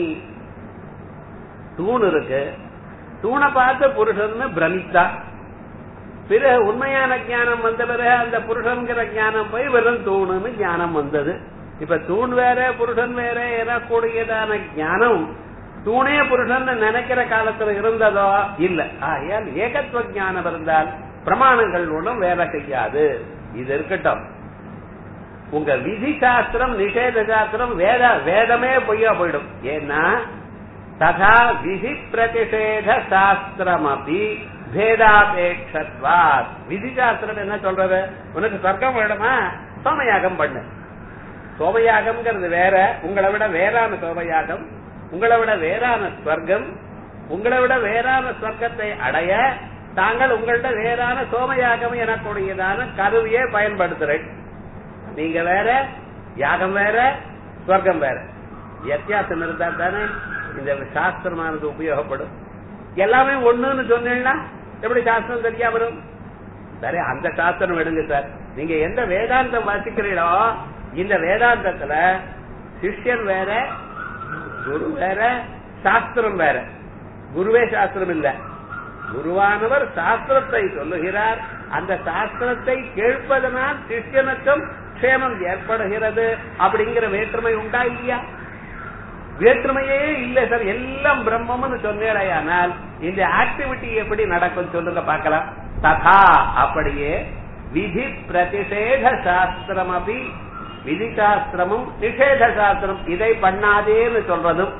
A: தூண் இருக்கு தூணை பார்த்து புருஷன்னு பிரமித்தா பிறகு உண்மையான ஞானம் வந்த பிறகு அந்த புருஷன்கிற ஞானம் போய் வெறும் தூணுன்னு ஞானம் வந்தது இப்ப தூண் வேற புருஷன் வேற எனக்கூடியதான ஞானம் தூணே புருஷன் நினைக்கிற காலத்துல இருந்ததோ இல்ல ஆகையால் ஏகத்துவ ஞானம் இருந்தால் பிரமாணங்கள் ஒன்றும் வேலை செய்யாது இது இருக்கட்டும் உங்க விதி சாஸ்திரம் நிஷேத சாஸ்திரம் வேத வேதமே பொய்யா போயிடும் ஏன்னா ததா விதி பிரதிஷேத சாஸ்திரம் அப்படி பேதாபேட்சத்வாத் விதி சாஸ்திரம் என்ன சொல்றது உனக்கு சொர்க்கம் வேணுமா சோமயாகம் பண்ணு சோமயாகம்ங்கிறது வேற உங்களை விட வேறான சோமயாகம் உங்களை விட வேறான ஸ்வர்க்கம் உங்களை விட வேறான ஸ்வர்க்கத்தை அடைய தாங்கள் உங்கள்ட்ட வேறான சோமயாகம் எனக்கூடியதான கருவியை பயன்படுத்துறேன் நீங்க வேற யாகம் வேற ஸ்வர்க்கம் வேற வித்தியாசம் இருந்தா தானே இந்த சாஸ்திரமானது உபயோகப்படும் எல்லாமே ஒண்ணுன்னு சொன்னீங்கன்னா எப்படி சாஸ்திரம் சரியா வரும் சரி அந்த சாஸ்திரம் எடுங்க சார் நீங்க எந்த வேதாந்தம் வாசிக்கிறீங்களோ இந்த வேதாந்தத்துல சிஷ்யன் வேற குரு வேற சாஸ்திரம் வேற குருவே சாஸ்திரம் இல்ல குருவானவர் சாஸ்திரத்தை சொல்லுகிறார் அந்த சாஸ்திரத்தை கேட்பதனால் சிஷ்யனுக்கும் க்ஷேமம் ஏற்படுகிறது அப்படிங்கிற வேற்றுமை உண்டா இல்லையா வேற்றுமையே இல்ல சார் எல்லாம் பிரம்மம்னு சொன்னேடையானால் இந்த ஆக்டிவிட்டி எப்படி நடக்கும் சொல்லுங்க பார்க்கலாம் ததா அப்படியே விதி பிரதிஷேத சாஸ்திரம் அப்படி விதி சாஸ்திரமும் நிஷேத சாஸ்திரம் இதை பண்ணாதேன்னு சொல்றதும்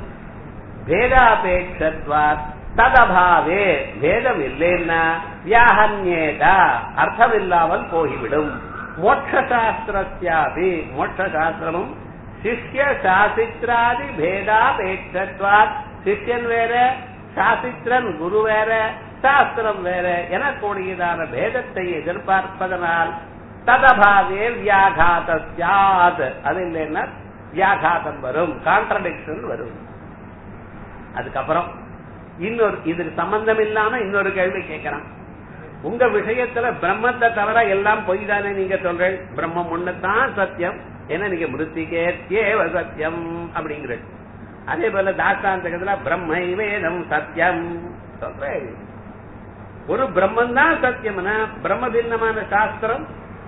A: பேதாபேட்சத்வாத் ததபாவே பேதம் இல்லைன்னா வியாகன்யேதா அர்த்தம் இல்லாமல் போய்விடும் மோட்ச சாஸ்திரத்தியாபி மோட்ச சாஸ்திரமும் சிஷ்ய சாசித்ராதி பேதாபேட்சத்வாத் சிஷ்யன் வேற சாசித்ரன் குரு வேற சாஸ்திரம் வேற எனக்கூடியதான பேதத்தை எதிர்பார்ப்பதனால் ததபாவே வியாகாத சாத் அது இல்லைன்னா வியாகாதம் வரும் கான்ட்ரடிக்ஷன் வரும் அதுக்கப்புறம் இன்னொரு இதுக்கு சம்பந்தம் இல்லாம இன்னொரு கேள்வி கேட்கிறான் உங்க விஷயத்துல பிரம்மத்தை தவிர எல்லாம் பொய் தானே நீங்க சொல்றேன் பிரம்மம் ஒண்ணுதான் சத்தியம் ஏன்னா நீங்க மிருத்திகே ஏவ சத்தியம் அப்படிங்கிறது அதே போல தாஷ்டாந்தகத்துல பிரம்மை வேதம் சத்தியம் சொல்றேன் ஒரு பிரம்மன் தான் சத்தியம்னா பிரம்ம பின்னமான சாஸ்திரம்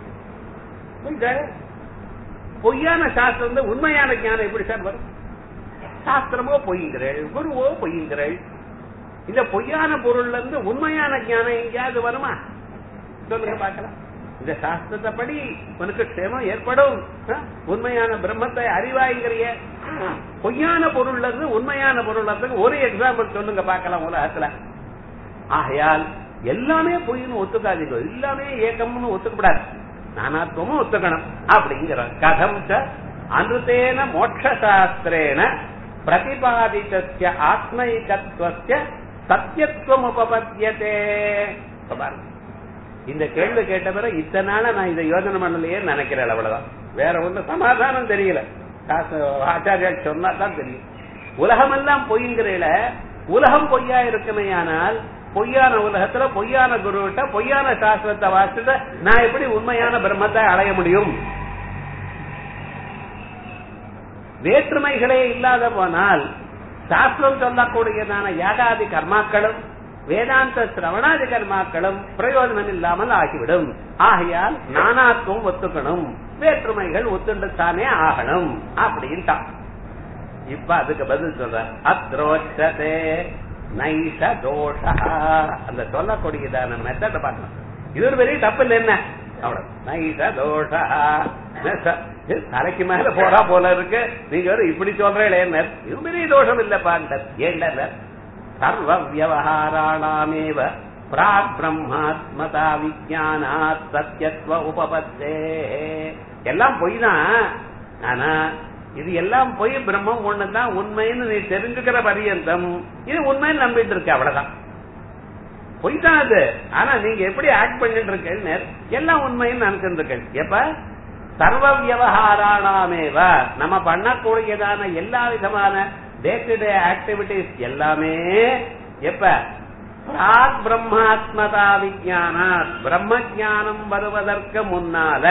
A: பொய்யான சாஸ்திரம் உண்மையான ஞானம் எப்படி சார் வரும் சாஸ்திரமோ பொய்யுங்கள் குருவோ பொய்யுங்கள் இந்த பொய்யான பொருள்ல இருந்து உண்மையான ஞானம் எங்கேயாவது வருமா சொல்லுங்க பார்க்கலாம் இந்த சாஸ்திரத்தை படி உனக்கு க்ஷேமம் ஏற்படும் உண்மையான பிரம்மத்தை அறிவாய்ங்கிறிய பொய்யான பொருள்ல இருந்து உண்மையான பொருள் ஒரு எக்ஸாம்பிள் சொல்லுங்க பார்க்கலாம் உலகத்துல ஆகையால் எல்லாமே பொய்னு ஒத்துக்காதீங்க எல்லாமே ஏக்கம்னு ஒத்துக்கப்படாது நானாத்வமும் ஒத்துக்கணும் அப்படிங்கிற கதம் அனுதேன மோட்சசாஸ்திரேன பிரதிபாதித்த ஆத்மைகத்துவ சத்தியத்துவம் உபபத்தியதே இப்ப பாருங்க இந்த கேள்வி கேட்ட பிறகு இத்தனை நாளா நான் இதை யோசனை பண்ணலையே நினைக்கிறேன் அவ்வளவுதான் வேற ஒண்ணு சமாதானம் தெரியல சாஸ்திர- ஆச்சாரியால் சொன்னா தான் தெரியும் உலகமெல்லாம் பொய்ங்கிறீல உலகம் பொய்யா இருக்குமே ஆனால் பொய்யான உலகத்துல பொய்யான குருவிட்ட பொய்யான சாஸ்திரத்தை வாசிட்டு நான் எப்படி உண்மையான பிரம்மத்தை அடைய முடியும் வேற்றுமைகளே இல்லாத போனால் சாஸ்திரம் சொல்லக்கூடியதான யாகாதி கர்மாக்களும் வேதாந்த சிரவணாதி கர்மாக்களும் பிரயோஜனம் இல்லாமல் ஆகிவிடும் ஆகையால் நானாத்துவம் ஒத்துக்கணும் வேற்றுமைகள் ஒத்துண்டு தானே ஆகணும் அப்படின்ட்டான் இப்ப அதுக்கு பதில் சொல்ற அத்ரோச்சதே நைஷ தோஷ அந்த சொல்லக்கூடியதான மெத்தட பார்க்கணும் இது ஒரு பெரிய தப்பு இல்லை என்ன அவ்வளவு நைஷ தோஷ தலைக்கு மேல போறா போல இருக்கு நீங்க வேற இப்படி சொல்றேன் இது பெரிய தோஷம் இல்லப்பா ஏண்டர் சர்வ வியவஹாராணாமேவ பிராக் பிரம்மாத்மதா விஜயானாத் சத்யத்வ உபபத்தே எல்லாம் பொய் தான் ஆனா இது எல்லாம் பொய் பிரம்மம் ஒண்ணுதான் உண்மைன்னு நீ தெரிஞ்சுக்கிற பரியந்தம் இது உண்மைன்னு நம்பிட்டு இருக்க அவ்வளவுதான் பொய் தான் அது ஆனா நீங்க எப்படி ஆக்ட் பண்ணிட்டு இருக்கீங்க எல்லாம் உண்மைன்னு நினைச்சிட்டு இருக்கீங்க எப்ப சர்வ வியவஹாராணாமேவ நம்ம பண்ணக்கூடியதான எல்லா விதமான டே டு டே ஆக்டிவிட்டிஸ் எல்லாமே எப்ப பிராக் பிரம்மாத்மதா விஜயானா பிரம்ம ஜானம் வருவதற்கு முன்னால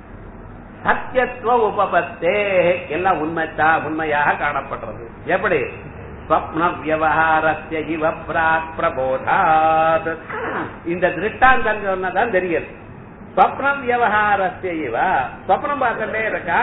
A: சத்தியத்துவ உபபத்தே எல்லாம் உண்மைத்தா உண்மையாக காணப்படுறது எப்படி ஸ்வப்ன வியவஹாரஸ்ய இவ பிராக் பிரபோதாத் இந்த திருஷ்டாந்தம் சொன்னதான் தெரியுது ஸ்வப்னம் வியவஹாரஸ்ய இவ ஸ்வப்னம் பார்த்துட்டே இருக்கா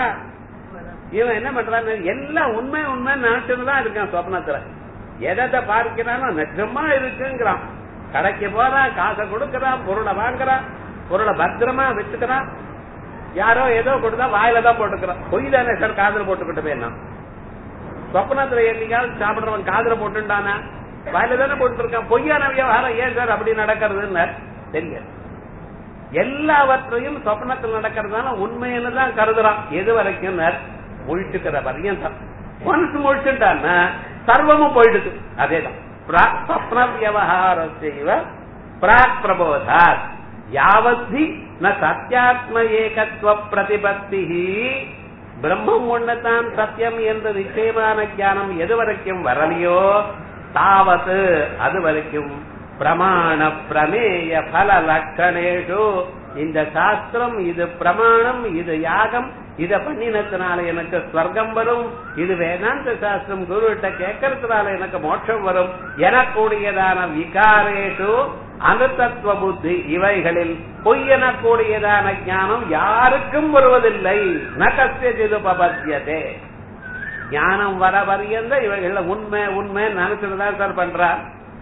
A: இவன் என்ன பண்றான் எல்லாம் உண்மை உண்மை நினைச்சுன்னு தான் இருக்கான் சொப்னத்துல எதை பார்க்கிறானோ நிஜமா இருக்குங்கிறான் கடைக்கு போறான் காசை கொடுக்கறான் பொருளை வாங்குறான் பொருளை பத்திரமா வச்சுக்கிறான் யாரோ ஏதோ கொடுத்தா வாயில தான் போட்டுக்கிறான் பொய் தானே சார் காதுல போட்டுக்கிட்டு போயிடலாம் சொப்னத்துல என்னைக்காவது சாப்பிடுறவன் காதுல போட்டுட்டானா வாயில தானே போட்டுருக்கான் பொய்யான வியாபாரம் ஏன் சார் அப்படி நடக்கிறதுன்னு தெரியாது எல்லாவற்றையும் சொப்னத்தில் நடக்கிறதுனால உண்மையில தான் கருதுறான் எது வரைக்கும் முழிச்சுக்கிற பர்யந்தம் ஒன்ஸ் முழிச்சுட்டான்னா சர்வமும் போயிடுது அதேதான் ஸ்வப்ன வியவஹாரஸ்ய பிராக் பிரபோதாத் யாவத்தி ந சத்தியாத்ம ஏகத்துவ பிரதிபத்தி பிரம்மம் ஒண்ணுதான் சத்தியம் என்ற நிச்சயமான ஞானம் எது வரைக்கும் வரலையோ தாவத்து அது வரைக்கும் பிரமாண பிரமேய பல லட்சணேஷு இந்த சாஸ்திரம் இது பிரமாணம் இது யாகம் இத பண்ணினத்தினால எனக்கு ஸ்வர்க்கம் வரும் இது வேதாந்த சாஸ்திரம் குருவிட்ட கேட்கறதுனால எனக்கு மோட்சம் வரும் எனக்கூடியதான விகாரேஷு அனுத்தத்துவ புத்தி இவைகளில் பொய்யெனக்கூடியதான ஞானம் யாருக்கும் வருவதில்லை நகசியது பபத்தியதே ஞானம் வர பரியந்த இவைகள் உண்மை உண்மை நினைச்சுதான் சார் பண்றார்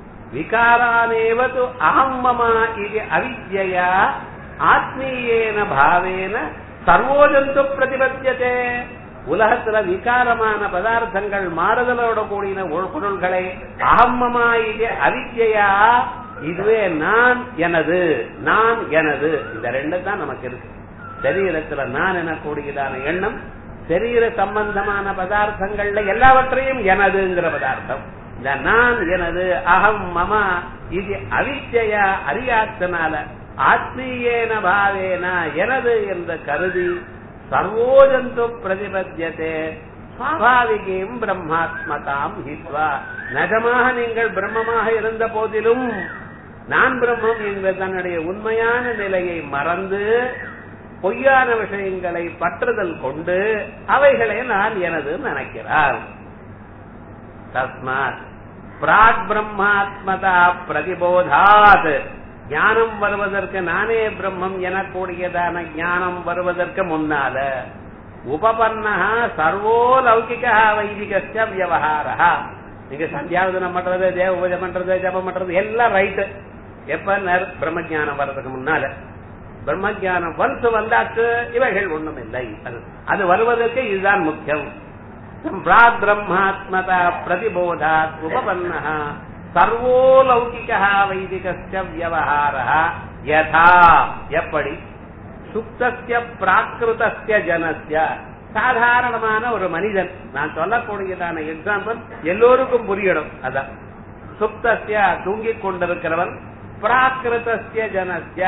A: விகாரானேவது அகம் மமா இது அவித்யா ஆத்மீயேன பாவேன சர்வோஜந்து பிரதிபத்தியதே உலகத்துல விகாரமான பதார்த்தங்கள் மாறுதலோட கூடின பொருள்களை அகம்மமா இது அவித்யா இதுவே நான் எனது நான் எனது இந்த ரெண்டு தான் நமக்கு இருக்கு சரீரத்துல நான் எனக்கூடியதான எண்ணம் சரீர சம்பந்தமான பதார்த்தங்கள்ல எல்லாவற்றையும் எனதுங்கிற பதார்த்தம் இந்த நான் எனது அகம் மமா இது அவித்யா அறியாத்தனால ஆத்மீயேன பாவேன எனது என்ற கருதி சர்வோஜந்து பிரதிபத்தியதே சுவாபாவிகையும் பிரம்மாத்மதாம் ஹித்வா நிஜமாக நீங்கள் பிரம்மமாக இருந்த போதிலும் நான் பிரம்மம் என்கிற தன்னுடைய உண்மையான நிலையை மறந்து பொய்யான விஷயங்களை பற்றுதல் கொண்டு அவைகளை நான் எனது நினைக்கிறார் தஸ்மாத் பிராக் பிரம்மாத்மதா பிரதிபோதாத் ஞானம் வருவதற்கு நானே பிரம்மம் எனக்கூடியதான ஞானம் வருவதற்கு முன்னால உபபன்னா சர்வோ லௌகிக வைதிக வியவஹாரா நீங்க சந்தியாவதனம் பண்றது தேவ பூஜை பண்றது ஜபம் பண்றது எல்லாம் ரைட்டு எப்ப பிரம்ம ஜானம் வர்றதுக்கு முன்னால பிரம்ம ஜானம் வந்து வந்தாச்சு இவைகள் ஒண்ணும் இல்லை அது வருவதற்கு இதுதான் முக்கியம் பிராக் பிரம்மாத்மதா பிரதிபோதாத் உபபன்ன சர்வோ லௌகிக வைதிக வியவஹார யதா எப்படி சுப்தஸ்ய பிராகிருதஸ்ய ஜனஸ்ய சாதாரணமான ஒரு மனிதன் நான் சொல்லக்கூடியதான எக்ஸாம்பிள் எல்லோருக்கும் புரியணும் அதான் சுப்தஸ்ய தூங்கிக் கொண்டிருக்கிறவன் பிராகிருதஸ்ய ஜனஸ்ய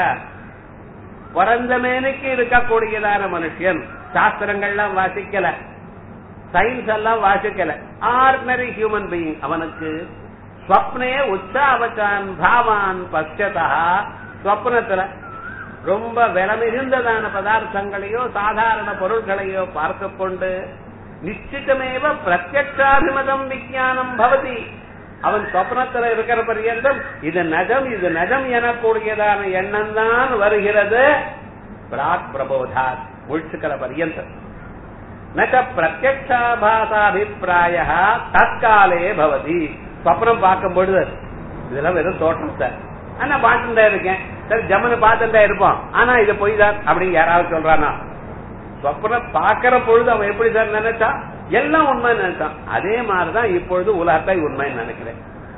A: பிறந்த மேனுக்கு இருக்கக்கூடியதான மனுஷன் சாஸ்திரங்கள்லாம் வாசிக்கல சயின்ஸ் எல்லாம் வாசிக்கல ஆர்டினரி ஹியூமன் பீயிங் அவனுக்கு ஸ்வப்னே உற்சாவச்சான் பாவான் பட்சதா ஸ்வப்னத்துல ரொம்ப விலை மிகுந்ததான பதார்த்தங்களையோ சாதாரண பொருள்களையோ பார்த்து கொண்டு நிச்சிதமேவ பிரத்யக்ஷாபிமதம் விஜயானம் பவதி அவன் சொப்னத்துல இருக்கிற பரியந்தம் இது நஜம் இது நஜம் எனக்கூடியதான எண்ணம் தான் வருகிறது பிராக் பிரபோதாத் முழிச்சுக்கிற பரியந்தம் நக பிரத்யக்ஷாபாசாபிப்பிராய தற்காலே பவதி சொப்னம் பார்க்கும் பொழுது இதெல்லாம் வெறும் தோட்டம் சார் ஆனா பார்த்துட்டா இருக்கேன் சரி ஜம்மனு பார்த்துட்டா இருப்போம் ஆனா இது பொய் தான் அப்படின்னு யாராவது சொல்றானா சொப்னம் பார்க்கிற பொழுது அவன் எப்படி சார் நினைச்சா எல்லாம் உண்மை நினைச்சான் அதே மாதிரிதான் இப்பொழுது உலகத்தை உண்மைன்னு நினைக்கிறேன்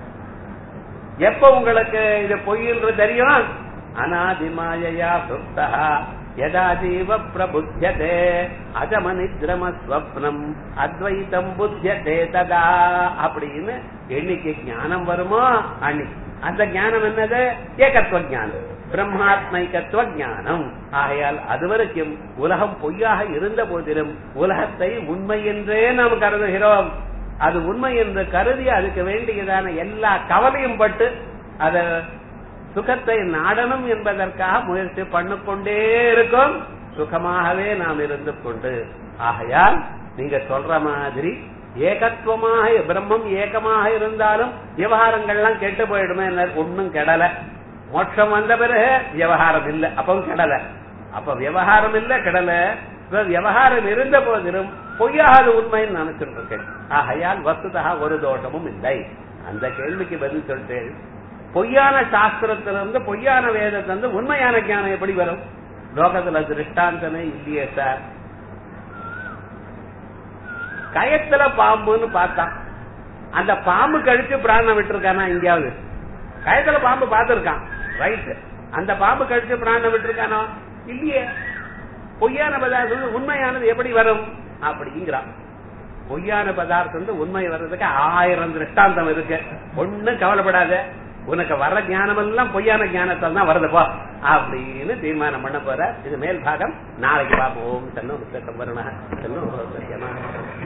A: எப்ப உங்களுக்கு இது பொய்ன்றது தெரியும் அனாதிமாயா சுப்தா யதா ஜீவ பிரபுத்தியதே அஜமனித்ரம ஸ்வப்னம் அத்வைத்தம் புத்தியதே ததா அப்படின்னு என்னைக்கு ஞானம் வருமோ அன்னைக்கு அந்த ஞானம் என்னது ஏகத்துவ ஞானம் பிரம்மாத்மைகத்துவ ஞானம் ஆகையால் அது வரைக்கும் உலகம் பொய்யாக இருந்த போதிலும் உலகத்தை உண்மை என்றே நாம் கருதுகிறோம் அது உண்மை என்று கருதி அதுக்கு வேண்டியதான எல்லா கவலையும் பட்டு அத சுகத்தை நாடணும் என்பதற்காக முயற்சி பண்ணிக்கொண்டே இருக்கும் சுகமாகவே நாம் இருந்து கொண்டு ஆகையால் நீங்க சொல்ற மாதிரி ஏகத்துவமாக பிரம்மம் ஏகமாக இருந்தாலும் விவகாரங்கள்லாம் கெட்டு போயிடுமே ஒன்னும் கெடல மோட்சம் வந்த பிறகு விவகாரம் இல்ல அப்பவும் கெடல அப்ப விவகாரம் இல்ல கெடல விவகாரம் இருந்த போதிலும் பொய்யாத உண்மைன்னு நினைச்சிட்டு இருக்கேன் ஆகையால் வசுதா ஒரு தோஷமும் இல்லை அந்த கேள்விக்கு பதில் சொல்லிட்டேன் பொய்யான சாஸ்திரத்திலிருந்து பொய்யான வேதத்திலிருந்து உண்மையான ஞானம் எப்படி வரும் லோகத்துல திருஷ்டாந்தமே இல்லையே சார் கயத்துல பாம்புன்னு பார்த்தான் அந்த பாம்பு கழிச்சு பிராணம் விட்டுருக்கானா எங்கேயாவது கயத்துல பாம்பு பார்த்திருக்கான் ரைட் அந்த பாம்பு கழிச்சு பிராணம் விட்டுருக்கானோ இல்லையே பொய்யான பதார்த்தம் உண்மையானது எப்படி வரும் அப்படிங்கிறான் பொய்யான பதார்த்தம் வந்து உண்மை வர்றதுக்கு ஆயிரம் திருஷ்டாந்தம் இருக்கு ஒண்ணும் கவலைப்படாத உனக்கு வர்ற ஞானம் எல்லாம் பொய்யான ஞானத்தால் தான் வருதுப்பா அப்படின்னு தீர்மானம் பண்ண போற இது மேல் பாகம் நாளைக்கு பார்ப்போம் சென்னும் வருண சென்னும்